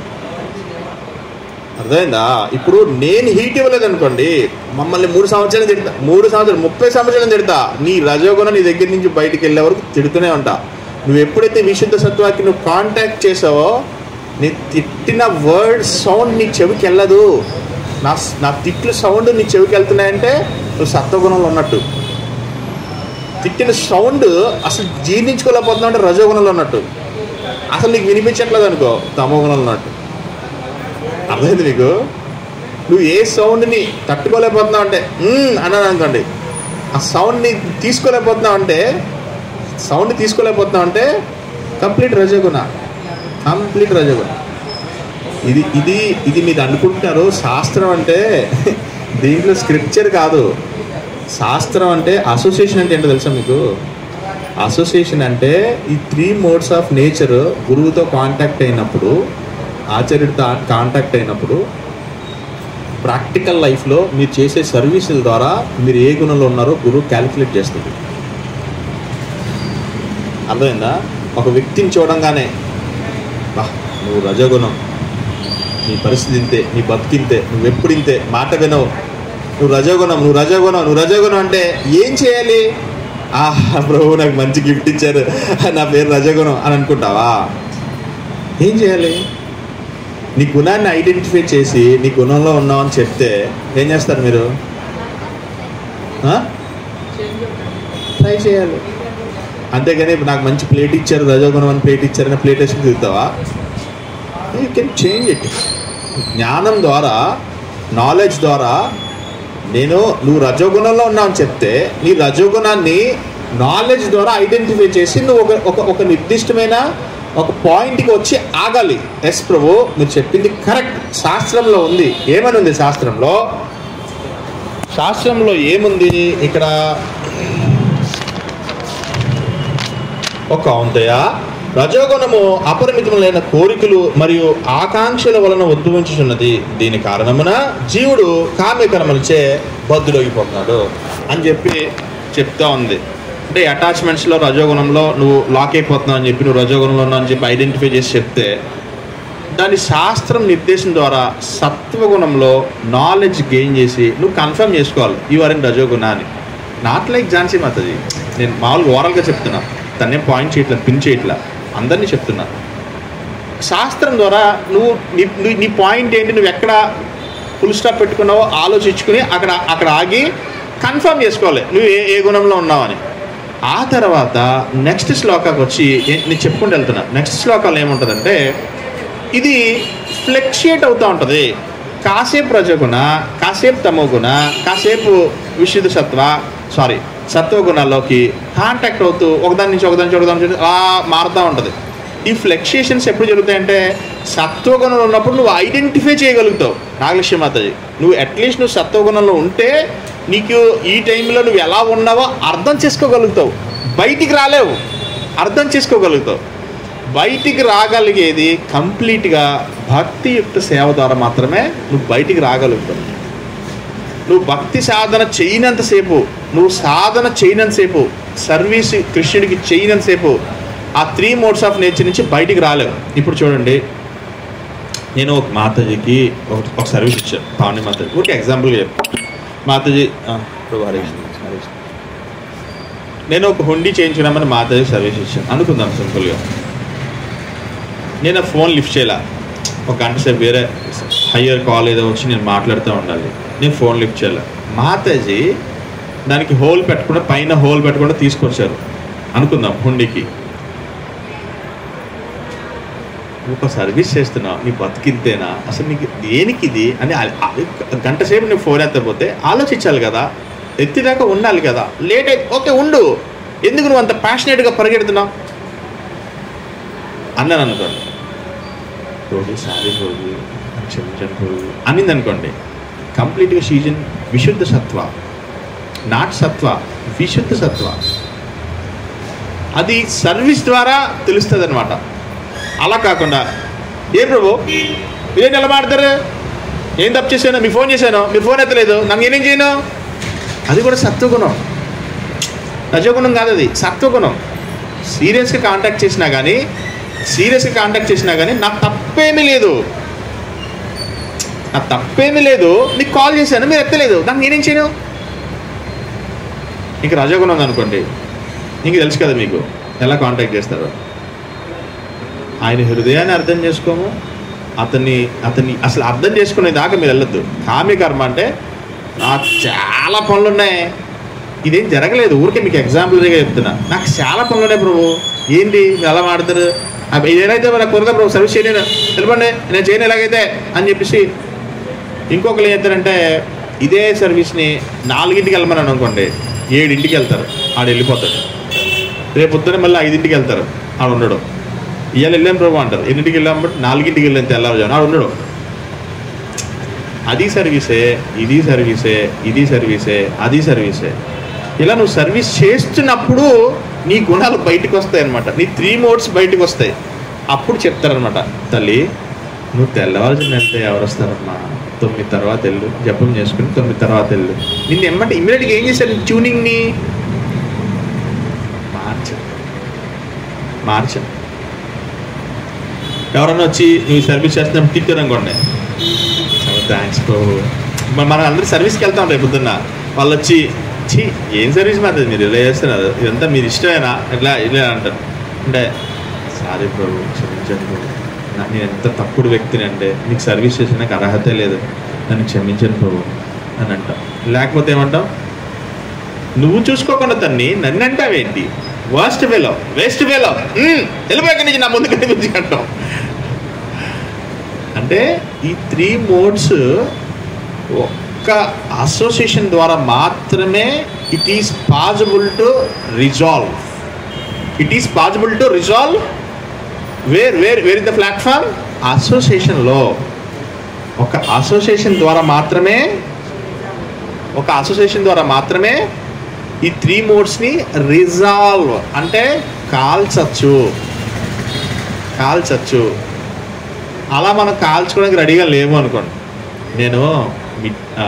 A: అర్థమైందా ఇప్పుడు నేను హీట్ ఇవ్వలేదు అనుకోండి మమ్మల్ని మూడు సంవత్సరాలు తిడతా మూడు సంవత్సరాలు ముప్పై సంవత్సరాలు తిడతా నీ రజోగుణం నీ దగ్గర నుంచి బయటికి వెళ్ళే వరకు తిడుతూనే ఉంటా నువ్వు ఎప్పుడైతే విశుద్ధ సత్వాకి నువ్వు కాంటాక్ట్ చేసావో నీ తిట్టిన వర్డ్ సౌండ్ నీ చెవికి వెళ్ళదు నా నా తిట్లు సౌండ్ నీ చెవికి వెళ్తున్నాయంటే నువ్వు సత్వగుణంలో ఉన్నట్టు తిట్టిన సౌండ్ అసలు జీర్ణించుకోలేకపోతున్నావు అంటే రజోగుణంలో ఉన్నట్టు అసలు నీకు వినిపించట్లేదు అనుకో తమోగుణం ఉన్నట్టు అర్థమైంది నీకు నువ్వు ఏ సౌండ్ని తట్టుకోలేకపోతున్నావు అంటే "మ్మ్" అన్నాను అనుకోండి ఆ సౌండ్ని తీసుకోలేకపోతున్నావు అంటే సౌండ్ తీసుకోలేకపోతున్నావు అంటే కంప్లీట్ రజగుణ కంప్లీట్ రజగుణ ఇది ఇది ఇది మీరు అనుకుంటున్నారు శాస్త్రం అంటే దీంట్లో స్క్రిప్చర్ కాదు శాస్త్రం అంటే అసోసియేషన్ అంటే ఏంటో తెలుసా మీకు అసోసియేషన్ అంటే ఈ త్రీ మోడ్స్ ఆఫ్ నేచర్ గురువుతో కాంటాక్ట్ అయినప్పుడు ఆచార్యుడితో కాంటాక్ట్ అయినప్పుడు ప్రాక్టికల్ లైఫ్లో మీరు చేసే సర్వీసుల ద్వారా మీరు ఏ గుణంలో ఉన్నారో గురువు క్యాలిక్యులేట్ చేస్తుంది అర్థమైందా ఒక వ్యక్తిని చూడంగానే బా నువ్వు రజగుణం నీ పరిస్థితి ఇంతే నీ బతికింతే నువ్వు ఎప్పుడు ఇంతే మాట వినవు నువ్వు రజగుణం నువ్వు రజగుణం నువ్వు రజగుణం అంటే ఏం చేయాలి ఆహా ప్రభు నాకు మంచి గిఫ్ట్ ఇచ్చారు నా పేరు రజగుణం అని అనుకుంటావా ఏం చేయాలి నీ గుణాన్ని ఐడెంటిఫై చేసి నీ గుణంలో ఉన్నావు అని చెప్తే ఏం చేస్తారు మీరు ట్రై చేయాలి అంతేగాని ఇప్పుడు నాకు మంచి ప్లేట్ ఇచ్చారు రజోగుణం అని ప్లేట్ ఇచ్చారని ప్లేట్ వేసుకుని తిరుగుతావా యూ కెన్ చేంజ్ ఇట్ జ్ఞానం ద్వారా నాలెడ్జ్ ద్వారా నేను నువ్వు రజోగుణంలో ఉన్నావు అని చెప్తే నీ రజోగుణాన్ని నాలెడ్జ్ ద్వారా ఐడెంటిఫై చేసి నువ్వు ఒక ఒక ఒక నిర్దిష్టమైన ఒక పాయింట్కి వచ్చి ఆగాలి ఎస్ ప్రభు మీరు చెప్పింది కరెక్ట్ శాస్త్రంలో ఉంది ఏమని ఉంది శాస్త్రంలో శాస్త్రంలో ఏముంది ఇక్కడ ఒక అవుంతయ రజోగుణము అపరిమితములైన కోరికలు మరియు ఆకాంక్షల వలన ఉద్భవించుచున్నది దీని కారణమున జీవుడు కామ్యకర్మలచే బద్దులగిపోతున్నాడు అని చెప్పి చెప్తా ఉంది అంటే అటాచ్మెంట్స్లో రజోగుణంలో నువ్వు లాక్ అయిపోతున్నావు అని చెప్పి నువ్వు రజోగుణంలో ఉన్నావు అని చెప్పి ఐడెంటిఫై చేసి చెప్తే దాని శాస్త్రం నిర్దేశం ద్వారా సత్వగుణంలో నాలెడ్జ్ గెయిన్ చేసి నువ్వు కన్ఫర్మ్ చేసుకోవాలి యు ఆర్ ఇన్ రజోగుణ అని నాట్ లైక్ ఝాన్సీ మాతది నేను మామూలుగా ఓవరాల్గా చెప్తున్నా తన్నే పాయింట్ చేయట్లా పిన్ చేయట్లా అందరినీ చెప్తున్నా శాస్త్రం ద్వారా నువ్వు నీ నీ- నీ పాయింట్ ఏంటి నువ్వు ఎక్కడ ఫుల్ స్టాప్ పెట్టుకున్నావో ఆలోచించుకుని అక్కడ అక్కడ ఆగి కన్ఫర్మ్ చేసుకోవాలి నువ్వు ఏ ఏ గుణంలో ఉన్నావని ఆ తర్వాత నెక్స్ట్ శ్లోకాకి వచ్చి ఏ- నేను చెప్పుకుంటూ వెళ్తున్నా నెక్స్ట్ శ్లోకాలు ఏముంటుందంటే ఇది ఫ్లెక్షియేట్ అవుతూ ఉంటుంది కాసేపు రజగుణ కాసేపు తమోగుణ కాసేపు విశుద్ధ సత్వ సారీ సత్వగుణాల్లోకి కాంటాక్ట్ అవుతూ ఒకదాని నుంచి ఒకదాని నుంచి ఒకదాని నుంచి అలా మారుతూ ఉంటుంది ఈ ఫ్లెక్షియేషన్స్ ఎప్పుడు జరుగుతాయంటే సత్వగుణంలో ఉన్నప్పుడు నువ్వు ఐడెంటిఫై చేయగలుగుతావు నాగలక్ష్మి మాతాజీ నువ్వు అట్లీస్ట్ నువ్వు సత్వగుణంలో ఉంటే నీకు ఈ టైంలో నువ్వు ఎలా ఉన్నావో అర్థం చేసుకోగలుగుతావు బయటికి రాలేవు అర్థం చేసుకోగలుగుతావు బయటికి రాగలిగేది కంప్లీట్గా భక్తియుక్త సేవ ద్వారా మాత్రమే నువ్వు బయటికి రాగలుగుతావు నువ్వు భక్తి సాధన చేయనంతసేపు నువ్వు సాధన చేయనంతసేపు సర్వీస్ కృష్ణుడికి చేయనంతసేపు ఆ త్రీ మోడ్స్ ఆఫ్ నేచర్ నుంచి బయటికి రాలేవు ఇప్పుడు చూడండి నేను ఒక మాతాజీకి ఒక ఒక సర్వీస్ ఇచ్చాను పావని మాతాజీ ఊరికి ఎగ్జాంపుల్గా చెప్పు మాతాజీ ఆ, ప్రభు హరే కృష్ణ, హరే కృష్ణ. నేను ఒక హుండీ చేయించుకున్నామని మాతాజీ సర్వీస్ ఇచ్చాను అనుకుందాం సింపుల్గా నేను ఆ ఫోన్ లిఫ్ట్ చేయాల ఒక గంట సేపు వేరే హయ్యర్ కాల్ ఏదో వచ్చి నేను మాట్లాడుతూ ఉండాలి నేను ఫోన్ లిఫ్ట్ చేయాలి మాతాజీ దానికి హోల్ పెట్టకుండా పైన హోల్ పెట్టకుండా తీసుకొచ్చారు అనుకుందాం హుండీకి ఒక సర్వీస్ చేస్తున్నావు నీ బతికింతేనా అసలు నీకు దేనికి ఇది అని ఆ- ఆ- గంట సేపు నువ్వు ఫోన్ ఎత్తపోతే ఆలోచించాలి కదా ఎత్తిదాకా ఉండాలి కదా లేట్ అయితే ఓకే ఉండు ఎందుకు నువ్వు అంత ప్యాషనేట్గా పరిగెడుతున్నావు అన్నాను అనుకోండి రోజు సారీ రోజు క్షమించండి రోజు అనింది అనుకోండి కంప్లీట్గా సీజన్ విశుద్ధ సత్వ నాట్ సత్వ విశుద్ధ సత్వ అది సర్వీస్ ద్వారా తెలుస్తుంది అనమాట అలా కాకుండా ఏ ప్రభు మీరేం నిలబడతారు ఏం తప్పు చేశాను మీ ఫోన్ చేశాను మీరు ఫోన్ ఎత్తలేదు నన్ను నేనేం చేయను అది కూడా సత్వగుణం రజోగుణం కాదు అది సత్వగుణం సీరియస్గా కాంటాక్ట్ చేసినా కానీ సీరియస్గా కాంటాక్ట్ చేసినా కానీ నాకు తప్పేమీ లేదు నాకు తప్పేమీ లేదు నీకు కాల్ చేశాను మీరు ఎత్తలేదు దానికి నేనేం చేయను ఇంక రజోగుణం ఉందనుకోండి నీకు తెలుసు కదా మీకు ఎలా కాంటాక్ట్ చేస్తారు ఆయన హృదయాన్ని అర్థం చేసుకోము అతన్ని అతన్ని అసలు అర్థం చేసుకునే దాకా మీరు వెళ్ళొద్దు కామ్య కర్మ అంటే నాకు చాలా పనులు ఉన్నాయి ఇదేం జరగలేదు ఊరికే మీకు ఎగ్జాంపుల్గా చెప్తున్నా నాకు చాలా పనులు ఉన్నాయి ప్రభు ఏంటి మీరు అలా మాడతారు అబ్బ, ఇదేనైతే నాకు కుదరదు బ్రో సర్వీస్ చేయలేను వెళ్ళిపోండి నేను చేయను ఎలాగైతే అని చెప్పేసి ఇంకొకరు ఏం చేస్తారంటే ఇదే సర్వీస్ని నాలుగింటికి వెళ్ళమని అనుకోండి ఏడింటికి వెళ్తారు ఆడు వెళ్ళిపోతాడు రేపు పొద్దున్న మళ్ళీ ఐదింటికి వెళ్తారు ఆడు ఉండడు ఇవాళ వెళ్ళాం ప్రభు అంటారు ఎన్నింటికి వెళ్ళాం బట్ నాలుగింటికి వెళ్ళాం తెల్లారుజాను ఆడు ఉండడు అది సర్వీసే ఇది సర్వీసే ఇది సర్వీసే అది సర్వీసే ఇలా నువ్వు సర్వీస్ చేస్తున్నప్పుడు నీ గుణాలు బయటకు వస్తాయి అనమాట నీ త్రీ మోడ్స్ బయటకు వస్తాయి అప్పుడు చెప్తారనమాట తల్లి నువ్వు తెల్లవారుజామున వెళ్తే ఎవరు వస్తారమ్మా తొమ్మిది తర్వాత వెళ్ళు జపం చేసుకుని తొమ్మిది తర్వాత వెళ్ళు నిన్ను ఎమ్మంటే ఇమీడియట్గా ఏం చేశారు ట్యూనింగ్ని మార్చారు మార్చారు ఎవరన్నా వచ్చి నువ్వు సర్వీస్ చేస్తున్నాం తిట్టారు అనుకోండి చాలా థ్యాంక్స్ బ్రో మరి మనం అందరూ సర్వీస్కి వెళ్తాం రేపు పొద్దున్న వాళ్ళు వచ్చి ఛీ ఏం సర్వీస్ మాత్రం మీరు ఇలా చేస్తున్నారు ఇదంతా మీరు ఇష్టమేనా ఇట్లా ఇలా అంటారు అంటే సారీ బ్రో క్షమించండి బ్రో నా- నేను ఎంత తప్పుడు వ్యక్తిని అంటే నీకు సర్వీస్ చేసిన నాకు అర్హత లేదు నన్ను క్షమించండి బ్రో అని అంటాం లేకపోతే ఏమంటాం నువ్వు చూసుకోకుండా తన్ని నన్ను అంటావేంటి వర్స్ట్ వేలో వేస్ట్ వేలో వెళ్ళిపోయాక నుంచి నా ముందు కనిపించి అంటాం అంటే ఈ త్రీ మోడ్స్ ఒక్క అసోసియేషన్ ద్వారా మాత్రమే it is possible to resolve it is possible to resolve where where where is the platform అసోసియేషన్లో ఒక అసోసియేషన్ ద్వారా మాత్రమే ఒక అసోసియేషన్ ద్వారా మాత్రమే ఈ త్రీ మోడ్స్ని రిజాల్వ్ అంటే కాల్చచ్చు కాల్చచ్చు అలా మనం కాల్చుకోవడానికి రెడీగా లేము అనుకోండి నేను మి- ఆ,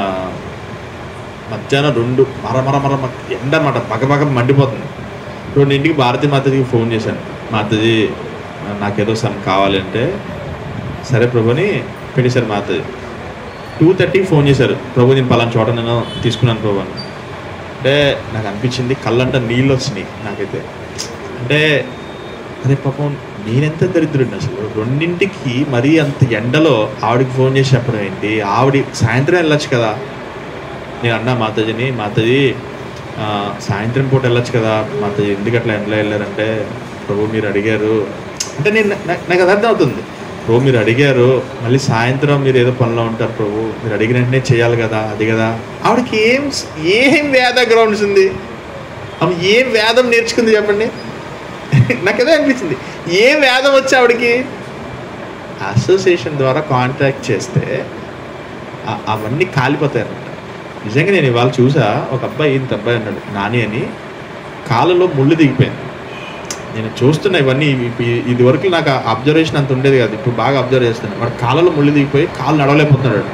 A: మధ్యాహ్నం రెండు మర మర మర మ- ఎండ అనమాట పగ పగ మండిపోతుంది రెండింటికి భారతీ మాతకి ఫోన్ చేశాను మాతజీ నాకేదో సమ్ కావాలి అంటే సరే ప్రభుని పెట్టేశారు మాతజీ టూ థర్టీకి ఫోన్ చేశారు ప్రభు నేను పలానా చోట నేను తీసుకున్నాను ప్రభు అని అంటే నాకు అనిపించింది కళ్ళంట నీళ్ళు వచ్చినాయి నాకైతే అంటే అరే పాపం నేనెంత దరిద్రుడిని అసలు రెండింటికి మరీ అంత ఎండలో ఆవిడకి ఫోన్ చేసి చెప్పడం ఏంటి ఆవిడ సాయంత్రం వెళ్ళొచ్చు కదా నేను అన్నా మాతాజీని మాతాజీ ఆ, సాయంత్రం పూట వెళ్ళొచ్చు కదా మాతాజీ ఎందుకు అట్లా ఎండలో వెళ్ళారంటే ప్రభు మీరు అడిగారు అంటే నేను నా- నాకు అది అర్థం అవుతుంది ప్రభు మీరు అడిగారు మళ్ళీ సాయంత్రం మీరు ఏదో పనిలో ఉంటారు ప్రభు మీరు అడిగిన వెంటనే చేయాలి కదా అది కదా ఆవిడకి ఏం ఏం వేద గ్రౌండ్స్ ఉంది ఆమె ఏం వేదం నేర్చుకుంది చెప్పండి నాకు అదే అనిపించింది ఏ వేదం వచ్చి ఆవిడకి అసోసియేషన్ ద్వారా కాంట్రాక్ట్ చేస్తే ఆ- అవన్నీ కాలిపోతాయి అన్నమాట నిజంగా నేను ఇవాళ చూసా ఒక అబ్బాయి ఇంత అబ్బాయి అన్నాడు నాని అని కాళ్ళలో ముళ్ళు దిగిపోయింది నేను చూస్తున్నా ఇవన్నీ ఇవి- ఇవి- ఇది వరకు నాకు అబ్జర్వేషన్ అంత ఉండేది కాదు ఇప్పుడు బాగా అబ్జర్వ్ చేస్తున్నాను వాడు కాళ్ళలో ముళ్ళు దిగిపోయి కాళ్ళు నడవలేకపోతున్నాడు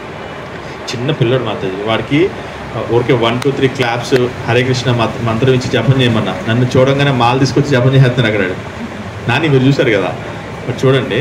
A: చిన్న పిల్లడు మాతాజీ వాడికి ఆ, ఊరికే one two three claps Hare Krishna మంత్ర- మంత్రం ఇచ్చి జపం చేయమన్నా నన్ను చూడంగానే మాల్ తీసుకొచ్చి జపం చేస్తున్నాడు అక్కడ నాని మీరు చూశారు కదా మరి చూడండి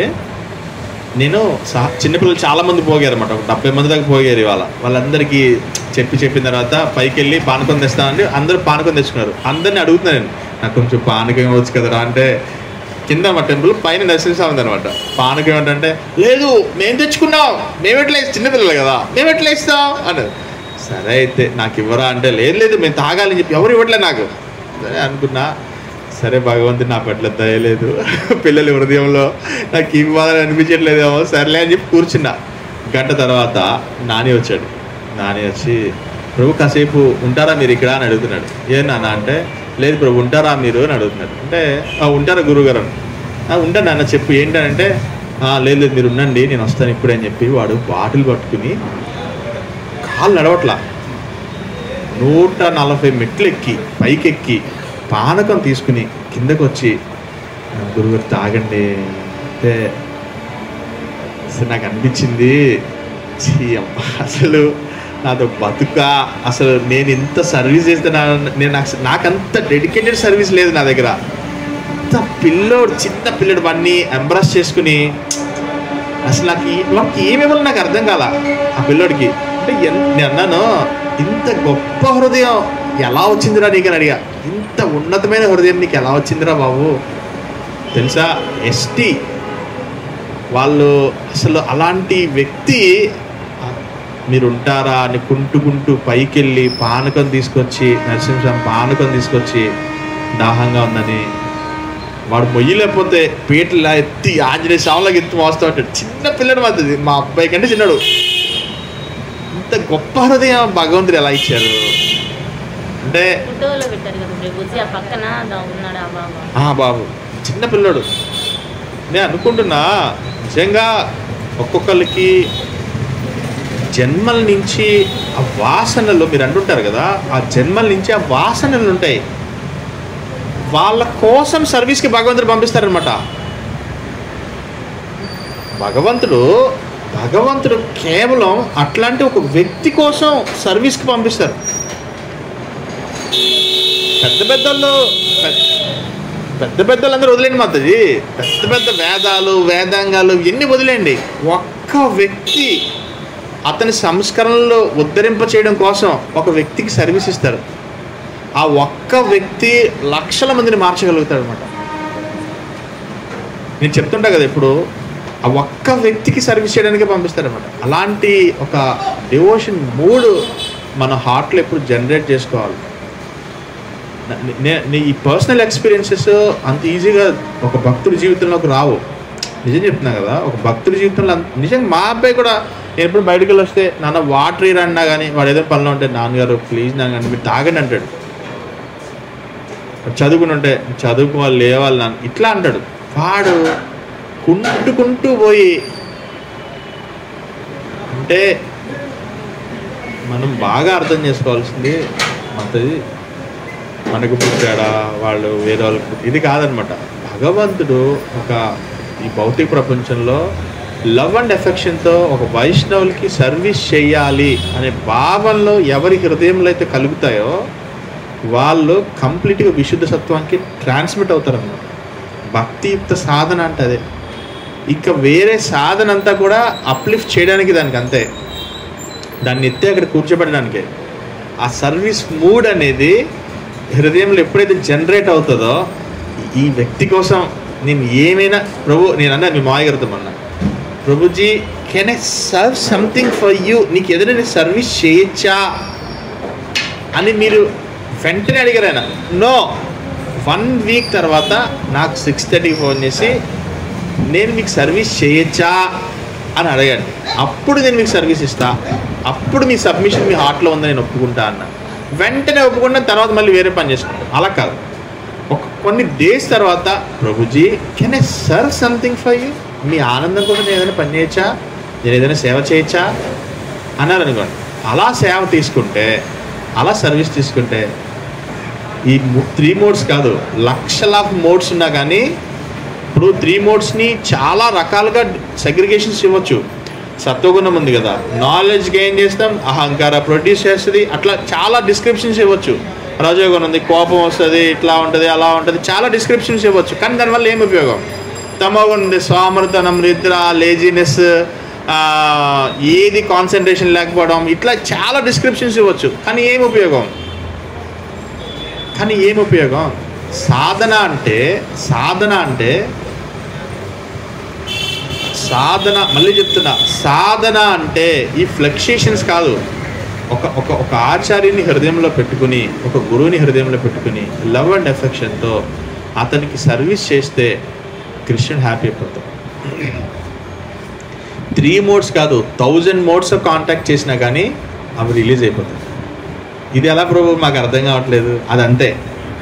A: నేను సహ చిన్నపిల్లలు చాలా మంది పోగారు అనమాట ఒక డెబ్బై మంది దాకా పోగారు ఇవాళ వాళ్ళందరికీ చెప్పి చెప్పిన తర్వాత పైకి వెళ్ళి పానకం తెస్తానండి అందరూ పానకం తెచ్చుకున్నారు అందరిని అడుగుతున్నాను నేను నాకు కొంచెం పానకం ఇవ్వచ్చు కదరా అంటే కింద మా టెంపుల్ పైన నరసింహస్వామి అనమాట పానకం ఏంటంటే లేదు మేము తెచ్చుకున్నాం మేము ఎట్లా ఇస్తాం చిన్నపిల్లలు కదా మేము ఎట్లా ఇస్తాం అన్నారు సరే అయితే నాకు ఇవ్వరా అంటే లేదు లేదు మేము తాగాలని చెప్పి ఎవరు ఇవ్వట్లే నాకు సరే అనుకున్నా సరే భగవంతుడు నా పట్ల దయలేదు పిల్లల హృదయంలో నాకు ఇవ్వాలని అనిపించట్లేదేమో సర్లే అని చెప్పి కూర్చున్నా గంట తర్వాత నాని వచ్చాడు నాని వచ్చి ప్రభు కాసేపు ఉంటారా మీరు ఇక్కడ అని అడుగుతున్నాడు ఏ నాన్న అంటే లేదు ప్రభు ఉంటారా మీరు అని అడుగుతున్నాడు అంటే "ఆ, ఉంటారా గురువుగారు అని "ఆ, ఉంటాను నాన్న చెప్పు ఏంటంటే "ఆ, లేదు లేదు మీరు ఉండండి నేను వస్తాను ఇప్పుడే అని చెప్పి వాడు బాటిల్ పట్టుకుని కాళ్ళు నడవట్లా నూట నలభై మెట్లు ఎక్కి పైకి ఎక్కి పానకం తీసుకుని కిందకు వచ్చి "ఆ, గురుగారు తాగండి అంటే అసలు నాకు అనిపించింది ఛీ అబ్బా అసలు నాతో బతుక అసలు నేను ఇంత సర్వీస్ చేస్తే నా నేను నాకు నాకంత డెడికేటెడ్ సర్వీస్ లేదు నా దగ్గర అంత పిల్లోడు చిన్న పిల్లడు వాడిని ఎంబ్రాస్ చేసుకుని అసలు నాకు ఈ- వాడికి ఏమేమో నాకు అర్థం కాల ఆ పిల్లోడికి అంటే ఎన్- నేను అన్నాను ఇంత గొప్ప హృదయం ఎలా వచ్చిందిరా నీకు అని అడిగా ఇంత ఉన్నతమైన హృదయం నీకు ఎలా వచ్చిందిరా బాబు తెలుసా ఎస్టీ వాళ్ళు అసలు అలాంటి వ్యక్తి ఆ, మీరు ఉంటారా అని కుంటుకుంటూ పైకి వెళ్ళి పానకం తీసుకొచ్చి నరసింహస్వామి పానకం తీసుకొచ్చి దాహంగా ఉందని వాడు మొయ్యలేకపోతే పీటలా ఎత్తి ఆంజనేయ స్వామిలాగా ఎత్తి మోస్తూ ఉంటాడు చిన్న పిల్లడు మాది మా అబ్బాయి కంటే చిన్నాడు ఇంత గొప్ప హృదయం భగవంతుడు ఎలా ఇచ్చారు అంటే
B: ఫోటోలో పెట్టారు కదా ప్రభుజీ ఆ పక్కన దా ఉన్నాడు ఆ బాబా
A: ఆ బాబు చిన్న పిల్లడు నేను అనుకుంటున్నా నిజంగా ఒక్కొక్కరికి జన్మల నుంచి ఆ వాసనలు మీరు అంటుంటారు కదా ఆ జన్మల నుంచి ఆ వాసనలు ఉంటాయి వాళ్ళ కోసం సర్వీస్కి భగవంతుడు పంపిస్తారనమాట భగవంతుడు భగవంతుడు కేవలం అట్లాంటి ఒక వ్యక్తి కోసం సర్వీస్కి పంపిస్తారు పెద్ద పెద్దల్లో పెద్ద- పెద్ద పెద్దలందరూ వదిలేండి మాతది పెద్ద పెద్ద వేదాలు వేదాంగాలు ఇవన్నీ వదిలేండి ఒక్క వ్యక్తి అతని సంస్కరణలు ఉద్ధరింప చేయడం కోసం ఒక వ్యక్తికి సర్వీస్ ఇస్తారు ఆ ఒక్క వ్యక్తి లక్షల మందిని మార్చగలుగుతాడు అనమాట నేను చెప్తుంటా కదా ఇప్పుడు ఆ ఒక్క వ్యక్తికి సర్వీస్ చేయడానికి పంపిస్తారనమాట అలాంటి ఒక డివోషన్ మూడు మన హార్ట్లో ఎప్పుడు జనరేట్ చేసుకోవాలి నే- నే- నీ ఈ పర్సనల్ ఎక్స్పీరియన్సెస్ అంత ఈజీగా ఒక భక్తుడి జీవితంలోకి రావు నిజం చెప్తున్నా కదా ఒక భక్తుడి జీవితంలో అంత- నిజంగా మా అబ్బాయి కూడా నేను ఎప్పుడు బయటకు వెళ్ళి వస్తే నాన్న వాటర్ ఇరా అన్నా కానీ వాడు ఏదో పనిలో ఉంటే నాన్నగారు ప్లీజ్ నాన్న మీరు తాగండి అంటాడు చదువుకుని ఉంటే చదువుకోవాలి లేవాలి నాన్న ఇట్లా అంటాడు వాడు కుంటుకుంటూ పోయి అంటే మనం బాగా అర్థం చేసుకోవాల్సింది మనది మనకు పుట్టాడా వాళ్ళు వేరే వాళ్ళకి పుట్టి- ఇది కాదనమాట భగవంతుడు ఒక ఈ భౌతిక ప్రపంచంలో లవ్ అండ్ ఎఫెక్షన్తో ఒక వైష్ణవులకి సర్వీస్ చేయాలి అనే భావనలో ఎవరి హృదయంలో అయితే కలుగుతాయో వాళ్ళు కంప్లీట్గా విశుద్ధ సత్వానికి ట్రాన్స్మిట్ అవుతారన్నమాట భక్తియుక్త సాధన అంటే అదే ఇంకా వేరే సాధన అంతా కూడా అప్లిఫ్ట్ చేయడానికి దానికి అంతే దాన్ని ఎత్తి అక్కడ కూర్చోబెట్టడానికే ఆ సర్వీస్ మూడ్ అనేది హృదయంలో ఎప్పుడైతే జనరేట్ అవుతుందో ఈ వ్యక్తి కోసం నేను ఏమైనా ప్రభు నేను అన్నా మీ మాయ గారితో అన్నా Prabhuji can I serve something for you నీకు ఏదైనా సర్వీస్ చేయొచ్చా అని మీరు వెంటనే అడిగారు ఆయన నో వన్ వీక్ తర్వాత నాకు సిక్స్ థర్టీకి ఫోన్ చేసి నేను మీకు సర్వీస్ చేయొచ్చా అని అడగండి అప్పుడు నేను మీకు సర్వీస్ ఇస్తా అప్పుడు మీ సబ్మిషన్ మీ హార్ట్లో ఉందని నేను ఒప్పుకుంటా అన్న వెంటనే ఒప్పుకున్న తర్వాత మళ్ళీ వేరే పని చేసుకుంటాం అలా కాదు ఒక కొన్ని డేస్ తర్వాత Prabhuji can I serve something for you మీ ఆనందం కోసం నేను ఏదైనా పని చేయొచ్చా నేను ఏదైనా సేవ చేయొచ్చా అన్నారు అనుకోండి అలా సేవ తీసుకుంటే అలా సర్వీస్ తీసుకుంటే ఈ త్రీ మోడ్స్ కాదు లక్షల మోడ్స్ ఉన్నా కానీ ఇప్పుడు త్రీ మోడ్స్ని చాలా రకాలుగా సెగ్రిగేషన్స్ ఇవ్వచ్చు సత్వగుణం ఉంది కదా నాలెడ్జ్ గెయిన్ చేస్తాం అహంకార ప్రొడ్యూస్ చేస్తుంది అట్లా చాలా డిస్క్రిప్షన్స్ ఇవ్వచ్చు రజోగుణం ఉంది కోపం వస్తుంది ఇట్లా ఉంటుంది అలా ఉంటుంది చాలా డిస్క్రిప్షన్స్ ఇవ్వచ్చు కానీ దానివల్ల ఏం ఉపయోగం తమోగుణం ఉంది సోమర్తనం నిద్ర లేజినెస్ ఏది కాన్సన్ట్రేషన్ లేకపోవడం ఇట్లా చాలా డిస్క్రిప్షన్స్ ఇవ్వచ్చు కానీ ఏం ఉపయోగం కానీ ఏం ఉపయోగం సాధన అంటే సాధన అంటే సాధన మళ్ళీ చెప్తున్నా సాధన అంటే ఈ ఫ్లక్చుయేషన్స్ కాదు ఒక ఒక ఒక ఆచార్యుని హృదయంలో పెట్టుకుని ఒక గురువుని హృదయంలో పెట్టుకుని లవ్ అండ్ ఎఫెక్షన్తో అతనికి సర్వీస్ చేస్తే కృష్ణుడు హ్యాపీ అయిపోతాం త్రీ మోడ్స్ కాదు థౌజండ్ మోడ్స్ కాంటాక్ట్ చేసినా కానీ అవి రిలీజ్ అయిపోతాయి ఇది ఎలా ప్రభు మాకు అర్థం కావట్లేదు అదంతే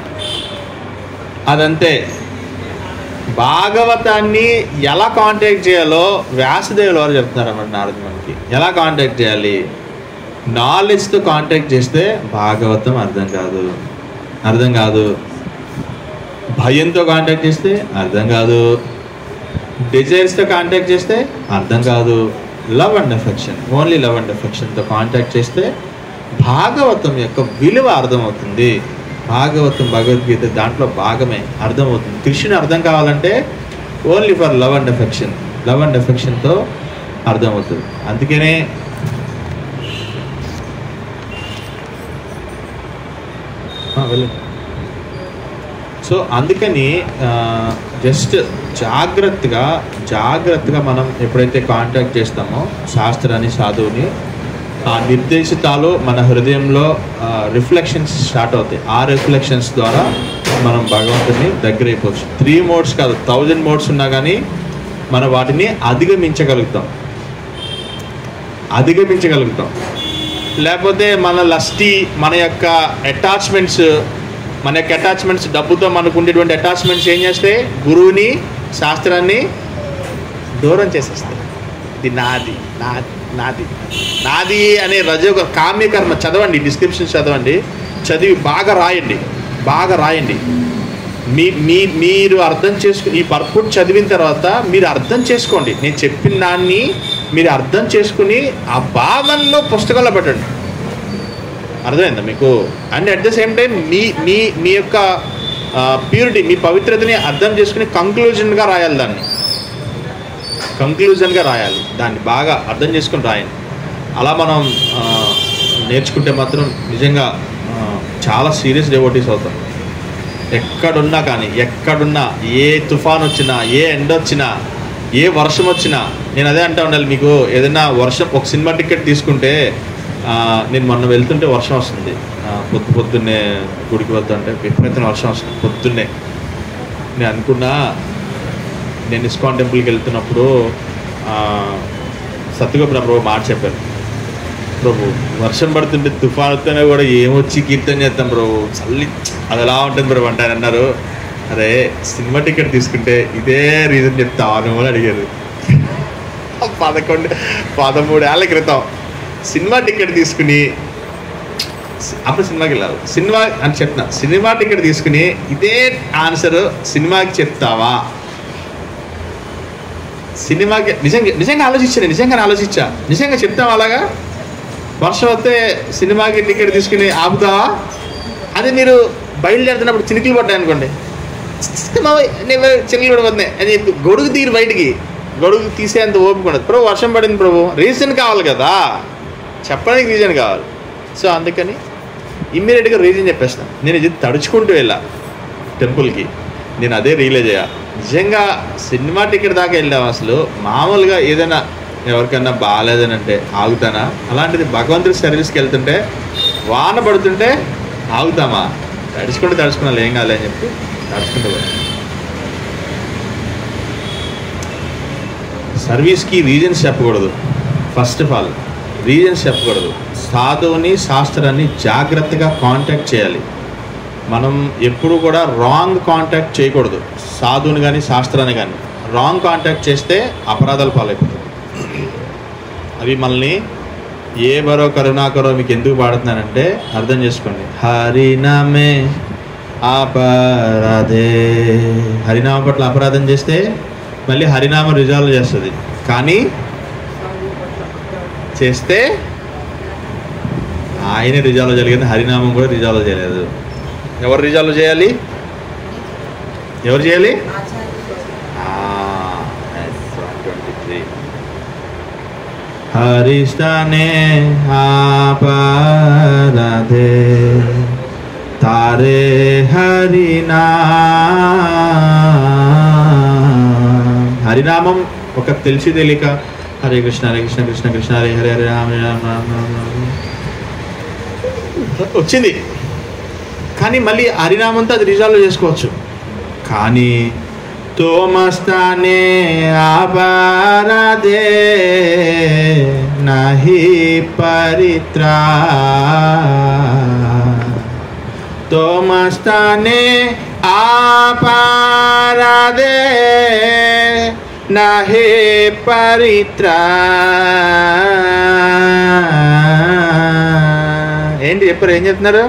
A: అదంతే భాగవతాన్ని ఎలా కాంటాక్ట్ చేయాలో వ్యాసదేవుల వారు చెప్తున్నారు అన్నమాట నారద మనకి ఎలా కాంటాక్ట్ చేయాలి నాలెడ్జ్తో కాంటాక్ట్ చేస్తే భాగవతం అర్థం కాదు అర్థం కాదు భయంతో కాంటాక్ట్ చేస్తే అర్థం కాదు డిజైర్స్తో కాంటాక్ట్ చేస్తే అర్థం కాదు love and affection only love and ఎఫెక్షన్తో కాంటాక్ట్ చేస్తే భాగవతం యొక్క విలువ అర్థమవుతుంది భాగవతం భగవద్గీత దాంట్లో భాగమే అర్థమవుతుంది కృష్ణుని అర్థం కావాలంటే only for love and affection love and ఎఫెక్షన్తో అర్థమవుతుంది అందుకనే ఆ, వెళ్ళు సో అందుకని జస్ట్ జాగ్రత్తగా జాగ్రత్తగా మనం ఎప్పుడైతే కాంటాక్ట్ చేస్తామో శాస్త్రాన్ని సాధువుని ఆ నిర్దేశితాలు మన హృదయంలో రిఫ్లెక్షన్స్ స్టార్ట్ అవుతాయి ఆ రిఫ్లెక్షన్స్ ద్వారా మనం భగవంతుని దగ్గర అయిపోవచ్చు త్రీ మోడ్స్ కాదు థౌజండ్ మోడ్స్ ఉన్నా కానీ మనం వాటిని అధిగమించగలుగుతాం అధిగమించగలుగుతాం లేకపోతే మన లస్టీ మన యొక్క అటాచ్మెంట్స్ మన యొక్క అటాచ్మెంట్స్ డబ్బుతో మనకు ఉండేటువంటి అటాచ్మెంట్స్ ఏం చేస్తాయి గురువుని శాస్త్రాన్ని దూరం చేసేస్తాయి ఇది నాది నాది నాది నాది అనే రజో కామ్యకర్మ చదవండి డిస్క్రిప్షన్ చదవండి చదివి బాగా రాయండి బాగా రాయండి మీ మీ మీరు అర్థం చేసుకు ఈ పర్పుట్ చదివిన తర్వాత మీరు అర్థం చేసుకోండి నేను చెప్పిన దాన్ని మీరు అర్థం చేసుకుని ఆ భావనలో పుస్తకంలో పెట్టండి అర్థమైందా మీకు and at the same time మీ మీ మీ యొక్క ప్యూరిటీ మీ పవిత్రతని అర్థం చేసుకుని కంక్లూజన్గా రాయాలి దాన్ని కంక్లూజన్గా రాయాలి దాన్ని బాగా అర్థం చేసుకుని రాయండి అలా మనం ఆ, నేర్చుకుంటే మాత్రం నిజంగా ఆ, చాలా సీరియస్ డెవోటీస్ అవుతాం ఎక్కడున్నా కానీ ఎక్కడున్నా ఏ తుఫాన్ వచ్చినా ఏ ఎండ వచ్చినా ఏ వర్షం వచ్చినా నేను అదే అంటా ఉండాలి మీకు ఏదైనా వర్షం ఒక సినిమా టికెట్ తీసుకుంటే ఆ, నేను మొన్న వెళ్తుంటే వర్షం వస్తుంది ఆ, పొద్దు పొద్దున్నే గుడికి వెళ్తుంటే విపరీతమైన వర్షం వస్తుంది పొద్దున్నే నేను అనుకున్నా నేను ఇస్కాన్ టెంపుల్కి వెళ్తున్నప్పుడు ఆ, సత్యగోపుర ప్రభు మాట చెప్పారు ప్రభు వర్షం పడుతుంటే తుఫాన్ వస్తేనే కూడా ఏమొచ్చి కీర్తన చేస్తాం ప్రభు చల్లి అది ఎలా ఉంటుంది ప్రభు అంటే ఆయన అన్నారు అరే సినిమా టికెట్ తీసుకుంటే ఇదే రీజన్ చెప్తావా నువ్వు అని అడిగారు పదకొండు పదమూడు ఏళ్ళ క్రితం సినిమా టికెట్ తీసుకుని అప్పుడు సినిమాకి వెళ్ళాలి సినిమా అని చెప్తున్నా సినిమా టికెట్ తీసుకుని ఇదే ఆన్సర్ సినిమాకి చెప్తావా సినిమాకి నిజంగా నిజంగా ఆలోచించాను నిజంగా ఆలోచించా నిజంగా చెప్తావా అలాగా వర్షం వస్తే సినిమాకి టికెట్ తీసుకుని ఆపుతావా అదే మీరు బయలుదేరుతున్నప్పుడు చినుకులు పడ్డాయి అనుకోండి మావయ్య, నేను చినుకులు పడిపోతున్నాయి అని చెప్పి గొడుగు తీరు బయటికి గొడుగు తీసేంత ఓపిక ఉండదు ప్రభు వర్షం పడింది ప్రభు రీజన్ కావాలి కదా చెప్పడానికి రీజన్ కావాలి సో అందుకని ఇమ్మీడియట్గా రీజన్ చెప్పేస్తాను నేను ఇది తడుచుకుంటూ వెళ్ళా టెంపుల్కి నేను అదే రియలైజ్ అయ్యా నిజంగా సినిమా టికెట్ దాకా వెళ్ళాం అసలు మామూలుగా ఏదైనా ఎవరికైనా బాగాలేదని అంటే ఆగుతానా అలాంటిది భగవంతుడి సర్వీస్కి వెళ్తుంటే వాన పడుతుంటే ఆగుతామా తడుచుకుంటే తడుచుకున్నా ఏం కాలే అని చెప్పి తడుచుకుంటూ పోయాను సర్వీస్కి రీజన్స్ చెప్పకూడదు ఫస్ట్ ఆఫ్ ఆల్ రీజన్స్ చెప్పకూడదు సాధువుని శాస్త్రాన్ని జాగ్రత్తగా కాంటాక్ట్ చేయాలి మనం ఎప్పుడు కూడా రాంగ్ కాంటాక్ట్ చేయకూడదు సాధువుని కానీ శాస్త్రాన్ని కానీ రాంగ్ కాంటాక్ట్ చేస్తే అపరాధాలు పాలైపోతుంది అవి మనల్ని ఏ బరో కరుణాకరో మీకు ఎందుకు పాడుతున్నానంటే అర్థం చేసుకోండి హరినామే అపరాధే హరినామ పట్ల అపరాధం చేస్తే మళ్ళీ హరినామ రిజాల్వ్ చేస్తుంది కానీ చేస్తే ఆయన రిజాల్వ్ జరిగింది హరినామం కూడా రిజాల్వ్ చేయలేదు ఎవరు రిజాల్వ్ చేయాలి ఎవరు చేయాలి ట్వంటీ త్రీ హరిస్తానే ఆపరాధే తారే హరినా హరినామం ఒక తెలిసి తెలియక హరే కృష్ణ హరే కృష్ణ కృష్ణ కృష్ణ హరే హరే హరే రామ రామ రామ రామ రామ. వచ్చింది కానీ మళ్ళీ హరినామంతో అది రిజాల్వ్ చేసుకోవచ్చు కానీ తోమస్తానే ఆపారాదే నహి పరిత్రా తోమస్తానే ఆపారాదే నహే పరిత్రా ఏంటి చెప్పారు ఏం చెప్తున్నారు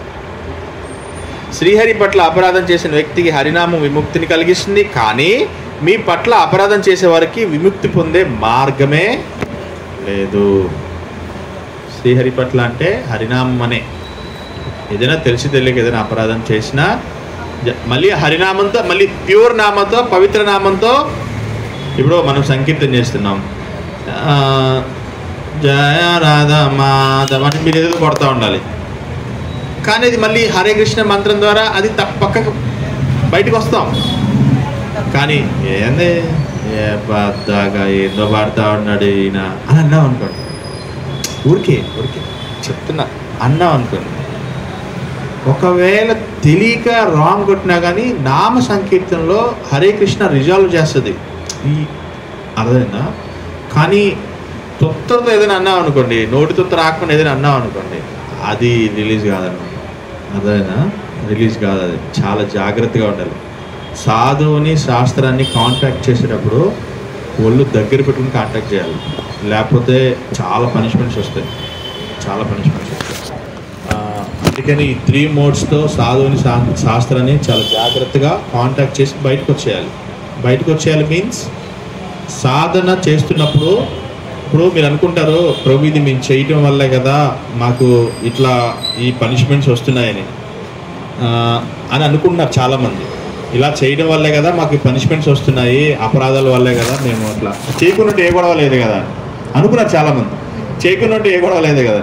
A: శ్రీహరి పట్ల అపరాధం చేసిన వ్యక్తికి హరినామం విముక్తిని కలిగిస్తుంది కానీ మీ పట్ల అపరాధం చేసే వారికి విముక్తి పొందే మార్గమే లేదు శ్రీహరి పట్ల అంటే హరినామం అనే ఏదైనా తెలిసి తెలియక ఏదైనా అపరాధం చేసినా జ- మళ్ళీ హరినామంతో మళ్ళీ ప్యూర్ నామంతో పవిత్ర నామంతో ఇప్పుడు మనం సంకీర్తన చేస్తున్నాం ఆ, జయ రాధ మాధవ అని మీరు ఏదో కొడతా ఉండాలి కానీ అది మళ్ళీ హరే కృష్ణ మంత్రం ద్వారా అది తప్ప పక్కకు బయటకు వస్తాం కానీ ఏంది ఏ పద్దాగా ఏందో పాడుతా ఉన్నాడు ఈయన అని అన్నాం అనుకోండి ఊరికే ఊరికే చెప్తున్నా అన్నాం అనుకోండి ఒకవేళ తెలియక రాంగ్ కొట్టినా కానీ నామ సంకీర్తనలో హరే కృష్ణ రిజాల్వ్ చేస్తుంది ఈ అర్థమైందా కానీ తొత్తతో ఏదైనా అన్నాం అనుకోండి నోటి తొత్తు రాకుండా ఏదైనా అన్నాం అనుకోండి అది రిలీజ్ కాదన్నమాట అర్థమైందా రిలీజ్ కాదు అది చాలా జాగ్రత్తగా ఉండాలి సాధువుని శాస్త్రాన్ని కాంటాక్ట్ చేసేటప్పుడు ఒళ్ళు దగ్గర పెట్టుకుని కాంటాక్ట్ చేయాలి లేకపోతే చాలా పనిష్మెంట్స్ వస్తాయి చాలా పనిష్మెంట్స్ వస్తాయి ఆ, అందుకని ఈ త్రీ మోడ్స్తో సాధువుని శా- శాస్త్రాన్ని చాలా జాగ్రత్తగా కాంటాక్ట్ చేసి బయటకు వచ్చేయాలి బయటకు వచ్చేయాలి మీన్స్ సాధన చేస్తున్నప్పుడు ఇప్పుడు మీరు అనుకుంటారు ప్రభు ఇది మేము చేయటం వల్లే కదా మాకు ఇట్లా ఈ పనిష్మెంట్స్ వస్తున్నాయని ఆ, అని అనుకుంటున్నారు చాలామంది ఇలా చేయడం వల్లే కదా మాకు పనిష్మెంట్స్ వస్తున్నాయి అపరాధాల వల్లే కదా మేము అట్లా చేయకుండా ఏ గొడవ లేదు కదా అనుకున్నారు చాలామంది చేయకుండా ఏ గొడవ లేదు కదా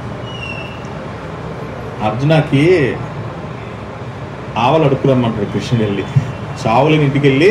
A: అర్జునకి ఆవలు అడుక్కురమ్మంటాడు కృష్ణుడు వెళ్ళి చావులని ఇంటికి వెళ్ళి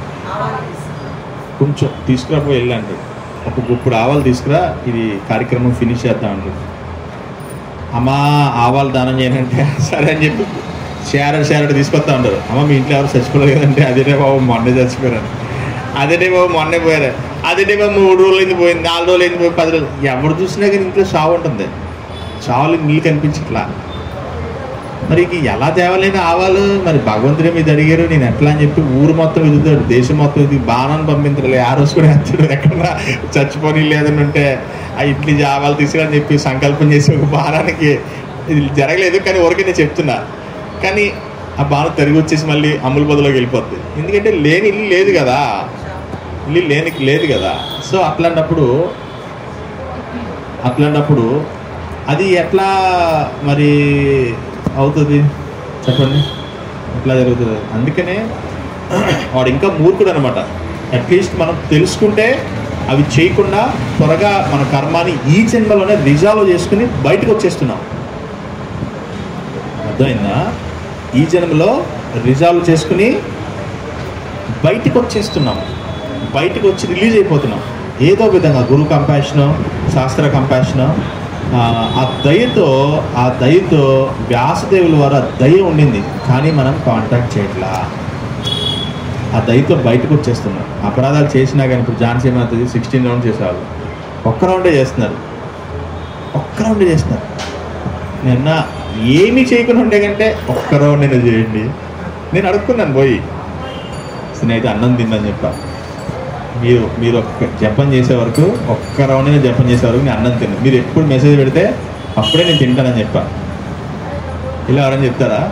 A: కొంచెం తీసుకురాపోయి వెళ్ళి అంటాడు ఒక గుప్పుడు ఆవాలు తీసుకురా ఇది కార్యక్రమం ఫినిష్ చేద్దాం అంటాడు అమ్మా ఆవాలు దానం చేయనంటే సరే అని చెప్పి షేరడ్ షేరడ్ తీసుకొస్తా ఉంటారు అమ్మ మీ ఇంట్లో ఎవరు చచ్చిపోలేదు కదంటే అదేనే బాబు మొన్నే చచ్చిపోయారు అదేనే బాబు మొన్నే పోయారు అదేనే బాబు మూడు రోజులు అయింది పోయింది నాలుగు రోజులు అయింది పోయి పది రోజులు ఎవరు చూసినా కానీ ఇంట్లో చావు ఉంటుంది చావులు నీళ్ళు కనిపించట్లా మరి ఇక ఎలా తేవలేని ఆవాలు మరి భగవంతుడే మీద అడిగారు నేను ఎట్లా అని చెప్పి ఊరు మొత్తం ఎదుగుతాడు దేశం మొత్తం ఎదుగు బాణాన్ని పంపించలే ఆ రోజు కూడా ఎత్తాడు ఎక్కడ చచ్చిపోని లేదని ఉంటే ఆ ఇడ్లీ ఆవాలు తీసుకుని చెప్పి సంకల్పం చేసి ఒక బాణానికి ఇది జరగలేదు కానీ ఊరికే నేను చెప్తున్నా కానీ ఆ బాణం తిరిగి వచ్చేసి మళ్ళీ అమ్ముల బదులోకి వెళ్ళిపోద్ది ఎందుకంటే లేని ఇల్లు లేదు కదా ఇల్లు లేని లేదు కదా సో అట్లాంటప్పుడు అట్లాంటప్పుడు అది ఎట్లా మరి అవుతుంది చెప్పండి ఎట్లా జరుగుతుంది అందుకనే వాడు ఇంకా మూర్ఖుడు అనమాట అట్లీస్ట్ మనం తెలుసుకుంటే అవి చేయకుండా త్వరగా మన కర్మాని ఈ జన్మలోనే రిజాల్వ్ చేసుకుని బయటకు వచ్చేస్తున్నాం అర్థమైందా ఈ జన్మలో రిజాల్వ్ చేసుకుని బయటకు వచ్చేస్తున్నాం బయటకు వచ్చి రిలీజ్ అయిపోతున్నాం ఏదో విధంగా గురు కంపాషను శాస్త్ర కంపాషను ఆ దయతో ఆ దయతో వ్యాసదేవుల వారు ఆ దయ ఉండింది కానీ మనం కాంటాక్ట్ చేయట్లా ఆ దయతో బయటకు వచ్చేస్తున్నాం అపరాధాలు చేసినా కానీ ఇప్పుడు ఝాన్సీ మాతది సిక్స్టీన్ రౌండ్ చేసేవాళ్ళు ఒక్క రౌండే చేస్తున్నారు ఒక్క రౌండే చేస్తున్నారు నిన్న ఏమీ చేయకుండా ఉండే కంటే ఒక్క రౌండ్ అయినా చేయండి నేను అడుక్కున్నాను పోయి నేనైతే అన్నం తిన్నాను చెప్పా మీరు మీరు ఒక్క జపం చేసే వరకు ఒక్క రౌండ్ అయినా జపం చేసే వరకు నేను అన్నం తిన్నాను మీరు ఎప్పుడు మెసేజ్ పెడితే అప్పుడే నేను తింటానని చెప్పా ఇలా ఎవరైనా చెప్తారా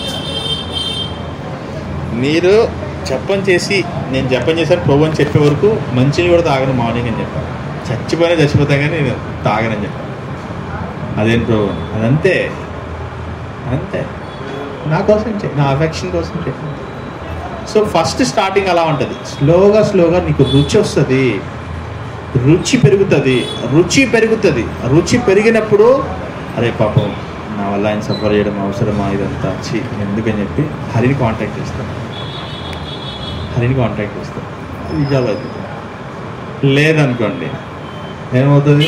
A: మీరు జపం చేసి నేను జపం చేశాను ప్రభు అని చెప్పే వరకు మంచిని కూడా తాగను మార్నింగ్ అని చెప్పాను చచ్చిపోయినా చచ్చిపోతా కానీ నేను తాగనని చెప్పాను అదేం ప్రభు అని. అదంతే అంతే నా కోసం చే నా అఫెక్షన్ కోసం చే సో ఫస్ట్ స్టార్టింగ్ అలా ఉంటుంది స్లోగా స్లోగా నీకు రుచి వస్తుంది రుచి పెరుగుతుంది రుచి పెరుగుతుంది రుచి పెరిగినప్పుడు అరే పాపం నా వల్ల ఆయన సఫర్ చేయడం అవసరమా ఇదంతా చి ఎందుకని చెప్పి హరిని కాంటాక్ట్ చేస్తాం హరిని కాంటాక్ట్ చేస్తాం నిజాలు అది లేదనుకోండి ఏమవుతుంది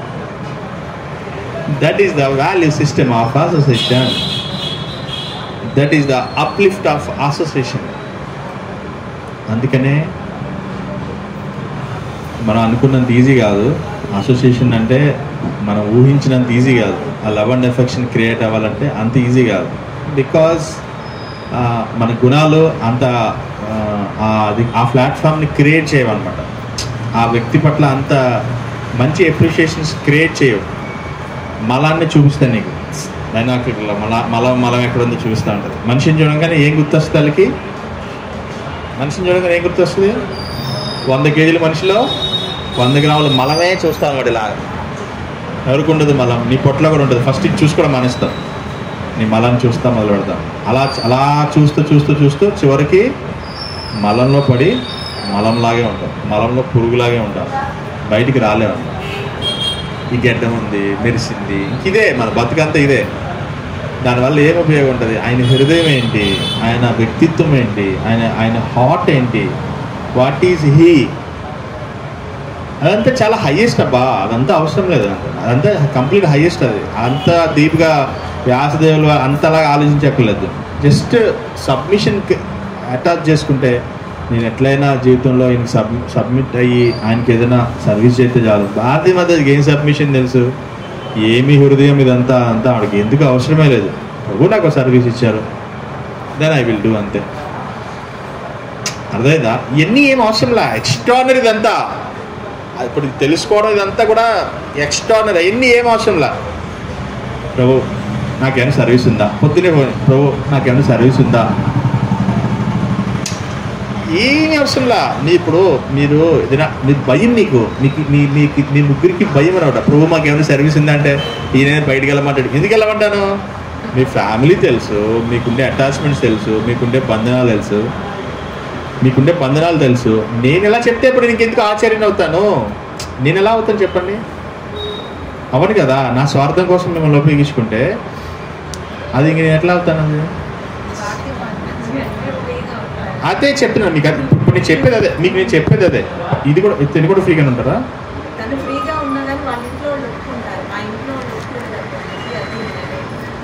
A: that is the value system of association that is the uplift of association అందుకనే మనం అనుకున్నంత ఈజీ కాదు అసోసియేషన్ అంటే మనం ఊహించినంత ఈజీ కాదు ఆ లవ్ అండ్ ఎఫెక్షన్ క్రియేట్ అవ్వాలంటే అంత ఈజీ కాదు బికాజ్ మన గుణాలు అంత ఆ, ఆ అది ఆ ప్లాట్ఫామ్ని క్రియేట్ చేయవన్నమాట ఆ వ్యక్తి పట్ల అంత మంచి ఎప్రిషియేషన్స్ క్రియేట్ చేయవు మలాన్ని చూపిస్తాను నీకు బైనాకులర్లో మల మలం మలం ఎక్కడ ఉందో చూపిస్తూ ఉంటుంది మనిషిని చూడగానే ఏం గుర్తొస్తుంది వాళ్ళకి మనిషిని చూడగానే ఏం గుర్తొస్తుంది వంద కేజీల మనిషిలో వంద గ్రాముల మలమే చూస్తాను వాడు ఇలాగ ఎవరికి ఉండదు మలం నీ పొట్టలో కూడా ఉంటుంది ఫస్ట్ ఇది చూసుకోవడం మానేస్తాం నీ మలం చూస్తా మొదలు పెడతాం అలా అలా చూస్తూ చూస్తూ చూస్తూ చివరికి మలంలో పడి మలంలాగే ఉంటాం మలంలో పురుగులాగే ఉంటాం బయటికి రాలేము ఈ గడ్డం ఉంది మెరిసింది ఇంక ఇదే మన బతుకంతా ఇదే దానివల్ల ఏం ఉపయోగం ఉంటుంది ఆయన హృదయం ఏంటి ఆయన వ్యక్తిత్వం ఏంటి ఆయన ఆయన హార్ట్ ఏంటి వాట్ ఈజ్ హీ అదంతా చాలా హైయెస్ట్ అబ్బా అదంతా అవసరం లేదు అదంతా కంప్లీట్ హైయెస్ట్ అది అంత డీప్గా వ్యాసదేవులు అంతలాగా ఆలోచించక్కర్లేదు జస్ట్ సబ్మిషన్కి అటాచ్ చేసుకుంటే నేను ఎట్లయినా జీవితంలో ఈయన సబ్ సబ్మిట్ అయ్యి ఆయనకి ఏదైనా సర్వీస్ చేస్తే చాలు భారతీయ మధ్యకి ఏం సబ్మిషన్ తెలుసు ఏమి హృదయం ఇదంతా అంతా ఆవిడకి ఎందుకు అవసరమే లేదు ప్రభు నాకు సర్వీస్ ఇచ్చారు దెన్ ఐ విల్ డూ అంతే అర్థమైందా ఇవన్నీ ఏం అవసరంలా ఎక్స్ట్రానరీ ఇదంతా అది ఇప్పుడు ఇది తెలుసుకోవడం ఇదంతా కూడా ఎక్స్ట్రానరీ అవన్నీ ఏం అవసరంలా ప్రభు నాకేమైనా సర్వీస్ ఉందా పొద్దునే ఫోన్ ప్రభు నాకేమైనా సర్వీస్ ఉందా ఏమి అవసరంలా నీ ఇప్పుడు మీరు ఏదైనా నీకు భయం నీకు నీకు నీ నీకు నీ ముగ్గురికి భయం అనమాట ప్రభు మాకు ఏమైనా సర్వీస్ ఉందా అంటే ఈయన బయటికి వెళ్ళమంటాడు ఎందుకు వెళ్ళమంటాను మీ ఫ్యామిలీ తెలుసు మీకుండే అటాచ్మెంట్స్ తెలుసు మీకుండే బంధనాలు తెలుసు మీకుండే బంధనాలు తెలుసు నేను ఎలా చెప్తే ఇప్పుడు నీకు ఎందుకు ఆశ్చర్యం అవుతాను నేను ఎలా అవుతాను చెప్పండి అవును కదా నా స్వార్థం కోసం మిమ్మల్ని ఉపయోగించుకుంటే అది ఇంక నేను ఎట్లా అవుతాను అది అదే చెప్తున్నాను మీకు అది ఇప్పుడు నేను చెప్పేది అదే మీకు నేను చెప్పేది అదే ఇది కూడా ఇది కూడా ఫ్రీగానే ఉంటారా
D: తను ఫ్రీగా ఉన్నా కానీ వాళ్ళ ఇంట్లో వాళ్ళు ఒప్పుకుంటారు మా ఇంట్లో వాళ్ళు ఒప్పుకుంటారు అది ఇది.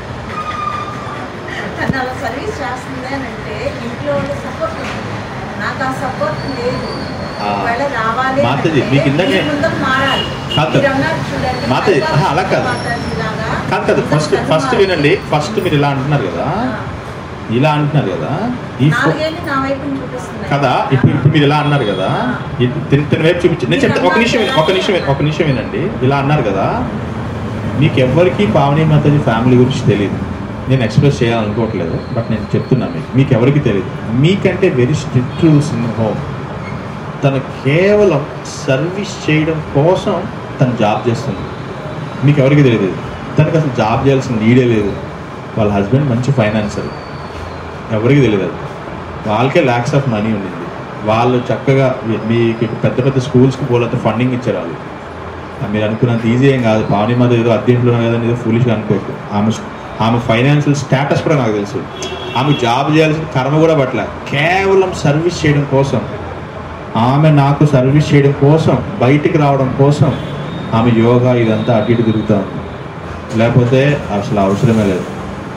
D: తను అలా సర్వీస్ చేస్తుంది అని అంటే ఇంట్లో వాళ్ళు సపోర్ట్ ఉంది నాకు ఆ సపోర్ట్ లేదు
A: ఆ.
D: ఒకవేళ రావాలి
A: మాతాజీ,
D: అంటే
A: మీకు ఇందాకే-
D: మీ ముందు మారాలి
A: కాదు.
D: మీరు అన్నారు చూడండి
A: మాతాజీ,
D: మాతాజీ
A: ఆహా, అలా కాదు.
D: లాగా
A: కాదు కదా ఫస్ట్
D: తను
A: ఫస్ట్
D: మారాలి.
A: వినండి ఫస్ట్ మీరు ఇలా అంటున్నారు కదా
D: ఆ.
A: ఇలా అంటున్నారు కదా ఈ ఫో-
D: నాలుగేళ్ళు నా వైపు చూపిస్తుంది
A: కదా ఇప్పుడు ఇప్పుడు మీరు ఇలా అన్నారు కదా ఇది తిన- తిన వైపు చూపించి నేను చెప్తా ఒక నిమిషం వినండి, ఒక నిమిషం వినండి, ఒక నిమిషం వినండి ఇలా అన్నారు కదా మీకు ఎవరికి పావని మాతాజీ ఫ్యామిలీ గురించి తెలియదు నేను ఎక్స్ప్రెస్ చేయాలనుకోవట్లేదు బట్ నేను చెప్తున్నా మీకు మీకు ఎవరికి తెలియదు మీకంటే very strict rules in home తను కేవలం సర్వీస్ చేయడం కోసం తను జాబ్ చేస్తుంది మీకు ఎవరికి తెలియదు తనకు అసలు జాబ్ చేయాల్సిన నీడే లేదు వాళ్ళ హస్బెండ్ మంచి ఫైనాన్సర్ ఎవరికి తెలియదు అది వాళ్ళకే ల్యాక్స్ ఆఫ్ మనీ ఉండింది వాళ్ళు చక్కగా మీ- మీకు పెద్ద పెద్ద స్కూల్స్కి పోలంత ఫండింగ్ ఇచ్చారు వాళ్ళు ఆ మీరు అనుకున్నంత ఈజీ ఏం కాదు పావని మాత ఏదో అద్దెంట్లో కదని ఏదో ఫులిష్గా అనుకోకు ఆమె ఆమె ఫైనాన్షియల్ స్టేటస్ కూడా నాకు తెలుసు ఆమె జాబ్ చేయాల్సిన కర్మ కూడా పట్ల కేవలం సర్వీస్ చేయడం కోసం ఆమె నాకు సర్వీస్ చేయడం కోసం బయటికి రావడం కోసం ఆమె యోగా ఇదంతా అటు ఇటు తిరుగుతా ఉంది లేకపోతే అసలు అవసరమే లేదు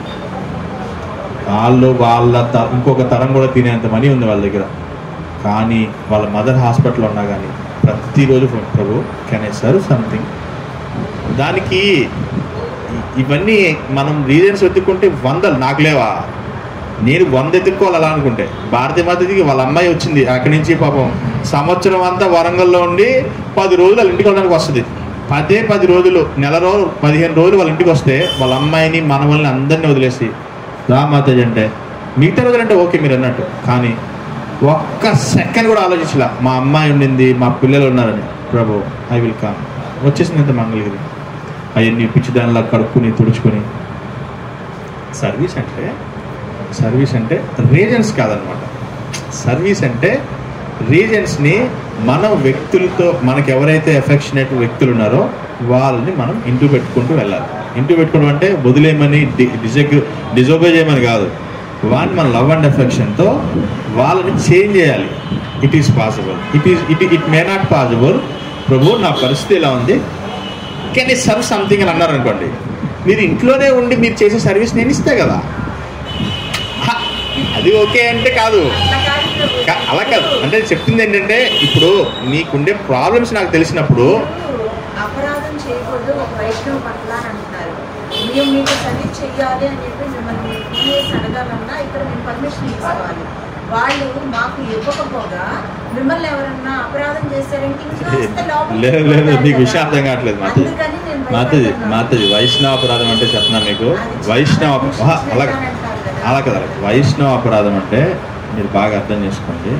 A: వాళ్ళు వాళ్ళ త ఇంకొక తరం కూడా తినేంత మనీ ఉంది వాళ్ళ దగ్గర కానీ వాళ్ళ మదర్ హాస్పిటల్ ఉన్నా కానీ ప్రతిరోజు ఫోన్, ప్రభు కెన్ ఐ సర్వ్ సంథింగ్ దానికి ఇ- ఇవన్నీ మనం రీజన్స్ వెతుక్కుంటే వందలు నాకు లేవా నేను వంద ఎత్తుక్కోవాలి అలా అనుకుంటే భారతీయ మాతకి వాళ్ళ అమ్మాయి వచ్చింది అక్కడి నుంచి పాపం సంవత్సరం అంతా వరంగల్లో ఉండి పది రోజులు వాళ్ళ ఇంటికి వెళ్ళడానికి వస్తుంది పదే పది రోజులు నెల రోజులు పదిహేను రోజులు వాళ్ళ ఇంటికి వస్తే వాళ్ళ అమ్మాయిని మనవల్ని అందరినీ వదిలేసి రా మాతాజీ అంటే మిగతా రోజులు అంటే ఓకే మీరు అన్నట్టు కానీ ఒక్క సెకండ్ కూడా ఆలోచించలే మా అమ్మాయి ఉండింది మా పిల్లలు ఉన్నారని ప్రభు ఐ విల్ కమ్ వచ్చేసింది అంత మంగళగిరి అవన్నీ పిచ్చిదానిలా కడుక్కుని తుడుచుకొని సర్వీస్ అంటే సర్వీస్ అంటే రీజన్స్ కాదనమాట సర్వీస్ అంటే రీజన్స్ని మనం వ్యక్తులతో మనకు ఎవరైతే ఎఫెక్షనేట్ వ్యక్తులు ఉన్నారో వాళ్ళని మనం ఇంటూ పెట్టుకుంటూ వెళ్ళాలి ఇంటూ పెట్టుకోవడం అంటే వదిలేయమని డిజగ్ డిజోబే చేయమని కాదు వాడిని మన లవ్ అండ్ ఎఫెక్షన్తో వాళ్ళని చేంజ్ చేయాలి it is possible it is it it may not possible ప్రభు నా పరిస్థితి ఇలా ఉంది కెన్ ఈ సర్వ్ సంథింగ్ అని అన్నారు అనుకోండి మీరు ఇంట్లోనే ఉండి మీరు చేసే సర్వీస్ నేను ఇస్తే కదా హ, అది ఓకే అంటే కాదు
D: అట్లా కాదు ప్రభు.
A: కా- అలా కాదు అంటే చెప్తుంది ఏంటంటే ఇప్పుడు నీకుండే ప్రాబ్లమ్స్ నాకు తెలిసినప్పుడు
D: అపరాధం చేయకూడదు ఒక వైష్ణవ పట్ల అని అంటున్నారు మేము మీకు సర్వీస్ చెయ్యాలి అని చెప్పి మిమ్మల్ని మీరు ఫోన్ చేసి అడగాలన్నా ఇక్కడ మేము పర్మిషన్ తీసుకోవాలి వాళ్ళు మాకు ఇవ్వకపోగా మిమ్మల్ని ఎవరన్నా అపరాధం చేశారంటే ఇంట్లో వస్తే లోపలికి
A: లేదు లేదు
D: వెళ్ళిపోతారు
A: మీకు
D: కదా.
A: విషయం అర్థం కావట్లేదు మాతది
D: అందుకని నేను
A: మాతది
D: భయపడుతున్నాను.
A: మాతది వైష్ణవ అపరాధం అంటే చెప్తున్నా మీకు
D: అది
A: వైష్ణవ
D: చిన్న
A: అప- ఆహా, అలా
D: విషయం అంటారు కదా.
A: అలా కదా వైష్ణవ అపరాధం అంటే మీరు బాగా అర్థం చేసుకోండి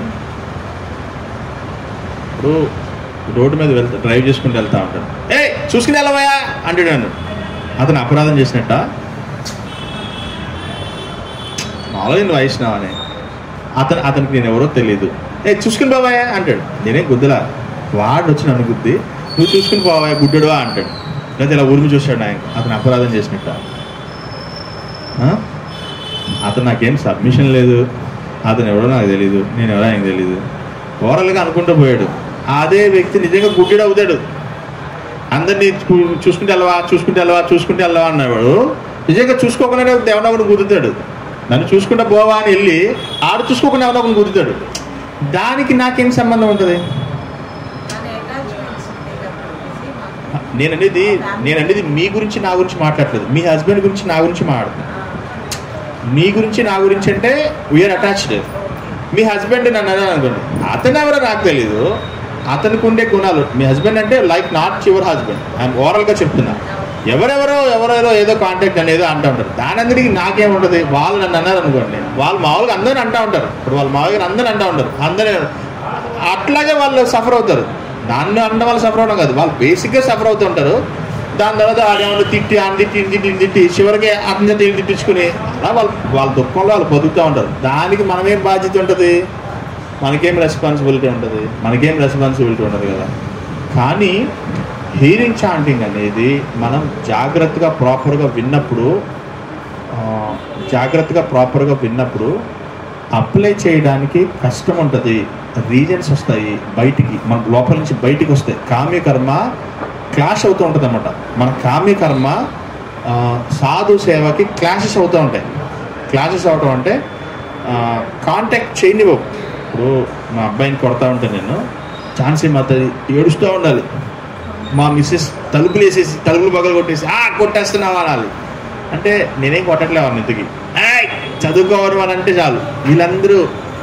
A: ఇప్పుడు రోడ్డు మీద వెళ్తా డ్రైవ్ చేసుకుంటూ వెళ్తా ఉంటాను ఏ చూసుకుని వెళ్ళవయా అంటాడు నన్ను అతను అపరాధం చేసినట్ట మామూలు వైష్ణవ అని అతను అతనికి నేను ఎవరో తెలియదు ఏ చూసుకుని బాబాయ్ అంటాడు నేనే గుద్దులా వాడు వచ్చి నన్ను గుద్ది నువ్వు చూసుకుని పోవాయా గుడ్డుడువా అంటాడు లేదా ఇలా ఉరిమి చూశాడు ఆయన అతను అపరాధం చేసినట్ట ఆ? అతను నాకేం సబ్మిషన్ లేదు అతను ఎవడో నాకు తెలియదు నేను ఎవరో ఆయనకు తెలియదు ఓవరాల్గా అనుకుంటూ పోయాడు అదే వ్యక్తి నిజంగా గుడ్డెడు అవుతాడు అందరినీ చూ- చూసుకుంటే వెళ్ళవా చూసుకుంటే వెళ్ళవా చూసుకుంటే వెళ్ళవా అన్నవాడు నిజంగా చూసుకోకుండా దేవుడు గుద్దుతాడు నన్ను చూసుకుంటా పోవా అని వెళ్ళి ఆడు చూసుకోకుండా ఎవరో ఒకరిని కుదుతాడు దానికి నాకేం సంబంధం ఉంటుంది
D: మన అటాచ్మెంట్స్ ఉంటాయి కాబట్టి మాకు
A: నేను అనేది నేను అనేది మీ గురించి నా గురించి మాట్లాడలేదు మీ హస్బెండ్ గురించి నా గురించి మాట్లాడుతున్నాను మీ గురించి నా గురించి అంటే వీఆర్ అటాచ్డ్ మీ హస్బెండ్ నన్ను అన్నాను అనుకోండి అతను ఎవరో నాకు తెలీదు అతనికి ఉండే గుణాలు మీ హస్బెండ్ అంటే like not your husband I'm ఓవరాల్గా చెప్తున్నా ఎవరెవరో ఎవరెవరో ఏదో కాంటాక్ట్ అని ఏదో అంటూ ఉంటారు దాని అందరికి నాకేముంటుంది వాళ్ళు నన్ను అన్నారు అనుకోండి వాళ్ళు మామూలుగా అందరూ అంటూ ఉంటారు ఇప్పుడు వాళ్ళు మామూలుగా అందరూ అంటూ ఉంటారు అందరూ అట్లాగే వాళ్ళు సఫర్ అవుతారు దాన్ని అనడం వాళ్ళు సఫర్ అవడం కాదు వాళ్ళు బేసిక్గా సఫర్ అవుతూ ఉంటారు దాని తర్వాత ఆడేమన్నా తిట్టి అని తిట్టి ఇన్ని తిట్టి ఇన్ని తిట్టి చివరికి అతని చేత వీళ్ళు తిట్టించుకుని అలా వాళ్ళు వాళ్ళ దుఃఖంలో వాళ్ళు బతుకుతూ ఉంటారు దానికి మనమేం బాధ్యత ఉంటుంది మనకేం రెస్పాన్సిబిలిటీ ఉంటుంది మనకేం రెస్పాన్సిబిలిటీ ఉండదు కదా కానీ హీరింగ్ చాంటింగ్ అనేది మనం జాగ్రత్తగా ప్రాపర్గా విన్నప్పుడు ఆ, జాగ్రత్తగా ప్రాపర్గా విన్నప్పుడు అప్లై చేయడానికి కష్టం ఉంటుంది రీజన్స్ వస్తాయి బయటికి మన లోపల నుంచి బయటికి వస్తాయి కామ్యకర్మ క్లాష్ అవుతూ ఉంటుంది అనమాట మన కామ్యకర్మ ఆ, సాధు సేవకి క్లాషెస్ అవుతూ ఉంటాయి క్లాషెస్ అవటం అంటే కాంటాక్ట్ చేయనివ్వవు ఇప్పుడు మా అబ్బాయిని కొడతా ఉంటే నేను ఝాన్సీ మాత ఏడుస్తూ ఉండాలి మా మిస్సెస్ తలుపులు వేసేసి తలుపులు పగలు కొట్టేసి ఆ కొట్టేస్తున్నావా అనాలి అంటే నేనేం కొట్టట్లేవు అన్న ఇంతకి ఏయ్ చదువుకోవడం అని అంటే చాలు వీళ్ళందరూ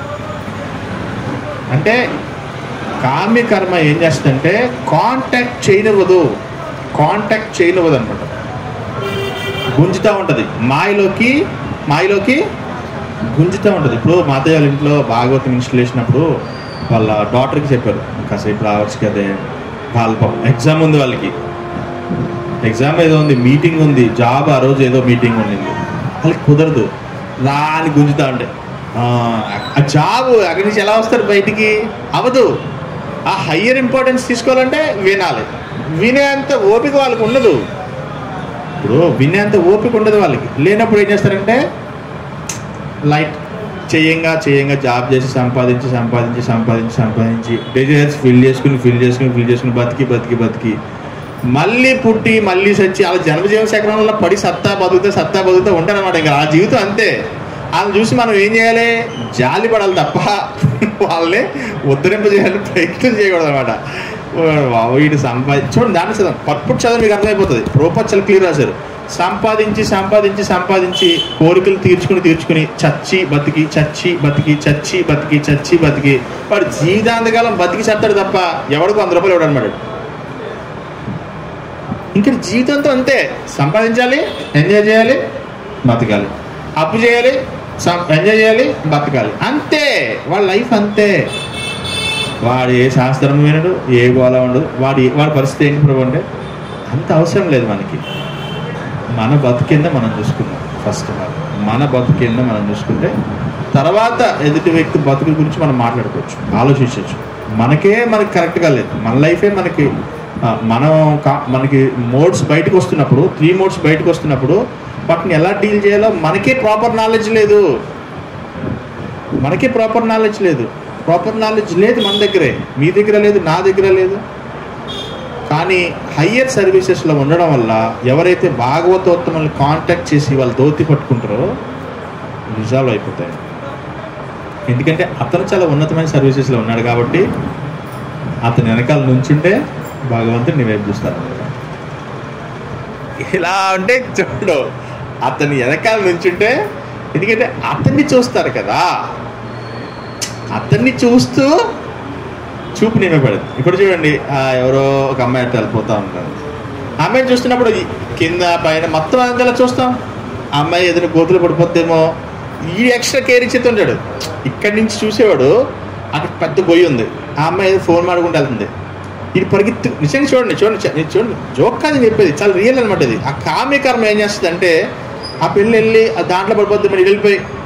A: అంటే కామ్య కర్మ ఏం చేస్తుందంటే కాంటాక్ట్ చేయనివ్వదు కాంటాక్ట్ చేయనివ్వదు అనమాట గుంజుతూ ఉంటుంది మాయలోకి మాయలోకి గుంజుతూ ఉంటుంది ఇప్పుడు మాతయ్య వాళ్ళ ఇంట్లో భాగవతం ఇన్స్టలేషన్ అప్పుడు వాళ్ళ డాటర్కి చెప్పారు కాసేపు రావచ్చు కదే వాళ్ళ ఎగ్జామ్ ఉంది వాళ్ళకి ఎగ్జామ్ ఏదో ఉంది మీటింగ్ ఉంది జాబ్ ఆ రోజు ఏదో మీటింగ్ ఉండింది వాళ్ళకి కుదరదు రా అని గుంజుతా ఉంటే ఆ, ఆ జాబ్ అక్కడి నుంచి ఎలా వస్తారు బయటికి అవదు ఆ హయ్యర్ ఇంపార్టెన్స్ తీసుకోవాలంటే వినాలి వినేంత ఓపిక వాళ్ళకి ఉండదు ఇప్పుడు వినేంత ఓపిక ఉండదు వాళ్ళకి లేనప్పుడు ఏం చేస్తారంటే లైట్ చేయంగా చేయంగా జాబ్ చేసి సంపాదించి సంపాదించి సంపాదించి సంపాదించి డెజైర్స్ ఫిల్ చేసుకుని ఫిల్ చేసుకుని ఫిల్ చేసుకుని బతికి బతికి బతికి మళ్ళీ పుట్టి మళ్ళీ సచ్చి అలా జన్మజీవన చక్రంలో పడి సత్తా బతుకుతే సత్తా బతుకుతే ఉంటారనమాట ఇంకా ఆ జీవితం అంతే వాళ్ళని చూసి మనం ఏం చేయాలి జాలి పడాలి తప్ప వాళ్ళని ఉద్ధరింపజేయాలని ప్రయత్నం చేయకూడదు అనమాట వీటి సంపాది చూడండి దాన్ని చదవం పట్టుపుట్టు చదువు మీకు అర్థమైపోతుంది రూపాయలు చాలా క్లియర్ రాశారు సంపాదించి సంపాదించి సంపాదించి కోరికలు తీర్చుకుని తీర్చుకుని చచ్చి బతికి చచ్చి బతికి చచ్చి బతికి చచ్చి బతికి వాడు జీవితాంతకాలం బతికి చేస్తాడు తప్ప ఎవడికి వంద రూపాయలు ఇవ్వడనమాట ఇంకా జీవితంతో అంతే సంపాదించాలి ఎంజాయ్ చేయాలి బతకాలి అప్పు చేయాలి సం- ఎంజాయ్ చేయాలి బతకాలి అంతే వాళ్ళ లైఫ్ అంతే వాడు ఏ శాస్త్రం వినడు ఏ గోళ ఉండదు వాడి వాడి పరిస్థితి ఏంటి ప్రభు అంటే అంత అవసరం లేదు మనకి మన బతికింద మనం చూసుకుందాం ఫస్ట్ ఆఫ్ ఆల్ మన బతికింద మనం చూసుకుంటే తర్వాత ఎదుటి వ్యక్తి బతుకు గురించి మనం మాట్లాడుకోవచ్చు ఆలోచించవచ్చు మనకే మనకి కరెక్ట్గా లేదు మన లైఫే మనకి ఆ, మనం కా- మనకి మోడ్స్ బయటకు వస్తున్నప్పుడు త్రీ మోడ్స్ బయటకు వస్తున్నప్పుడు వాటిని ఎలా డీల్ చేయాలో మనకే ప్రాపర్ నాలెడ్జ్ లేదు మనకే ప్రాపర్ నాలెడ్జ్ లేదు ప్రాపర్ నాలెడ్జ్ లేదు మన దగ్గరే మీ దగ్గర లేదు నా దగ్గర లేదు కానీ హయ్యర్ సర్వీసెస్లో ఉండడం వల్ల ఎవరైతే భాగవతోత్తములను కాంటాక్ట్ చేసి వాళ్ళు దోతి పట్టుకుంటారో రిజాల్వ్ అయిపోతాయి ఎందుకంటే అతను చాలా ఉన్నతమైన సర్వీసెస్లో ఉన్నాడు కాబట్టి అతని వెనకాల నుంచుంటే భగవంతుడు నీ వైపు చూస్తారు ఇలా అంటే చూడు అతని వెనకాల నుంచుంటే ఎందుకంటే అతన్ని చూస్తారు కదా అతన్ని చూస్తూ చూపు నేమే పడదు ఇప్పుడు చూడండి ఆ, ఎవరో ఒక అమ్మాయి అట్లా వెళ్ళిపోతా ఉంటారు ఆ అమ్మాయిని చూస్తున్నప్పుడు ఈ కింద పైన మొత్తం అంతా చూస్తాం ఆ అమ్మాయి ఏదైనా గోతులు పడిపోతేమో ఈ ఎక్స్ట్రా కేర్ ఇచ్చేస్తుంటాడు ఇక్కడి నుంచి చూసేవాడు అక్కడ పెద్ద గొయ్యి ఉంది ఆ అమ్మాయి ఏదో ఫోన్ మాడుకుంటూ వెళ్తుంది ఇది పరిగెత్తు నిజంగా చూడండి చూడండి చ- నేను చూడండి జోక్ కాదు చెప్పేది చాలా రియల్ అనమాట ఇది ఆ కామ్య కర్మ ఏం చేస్తుంది అంటే ఆ పెళ్ళి వెళ్ళి ఆ దాంట్లో పడిపోద్ది మరి వెళ్ళిపోయి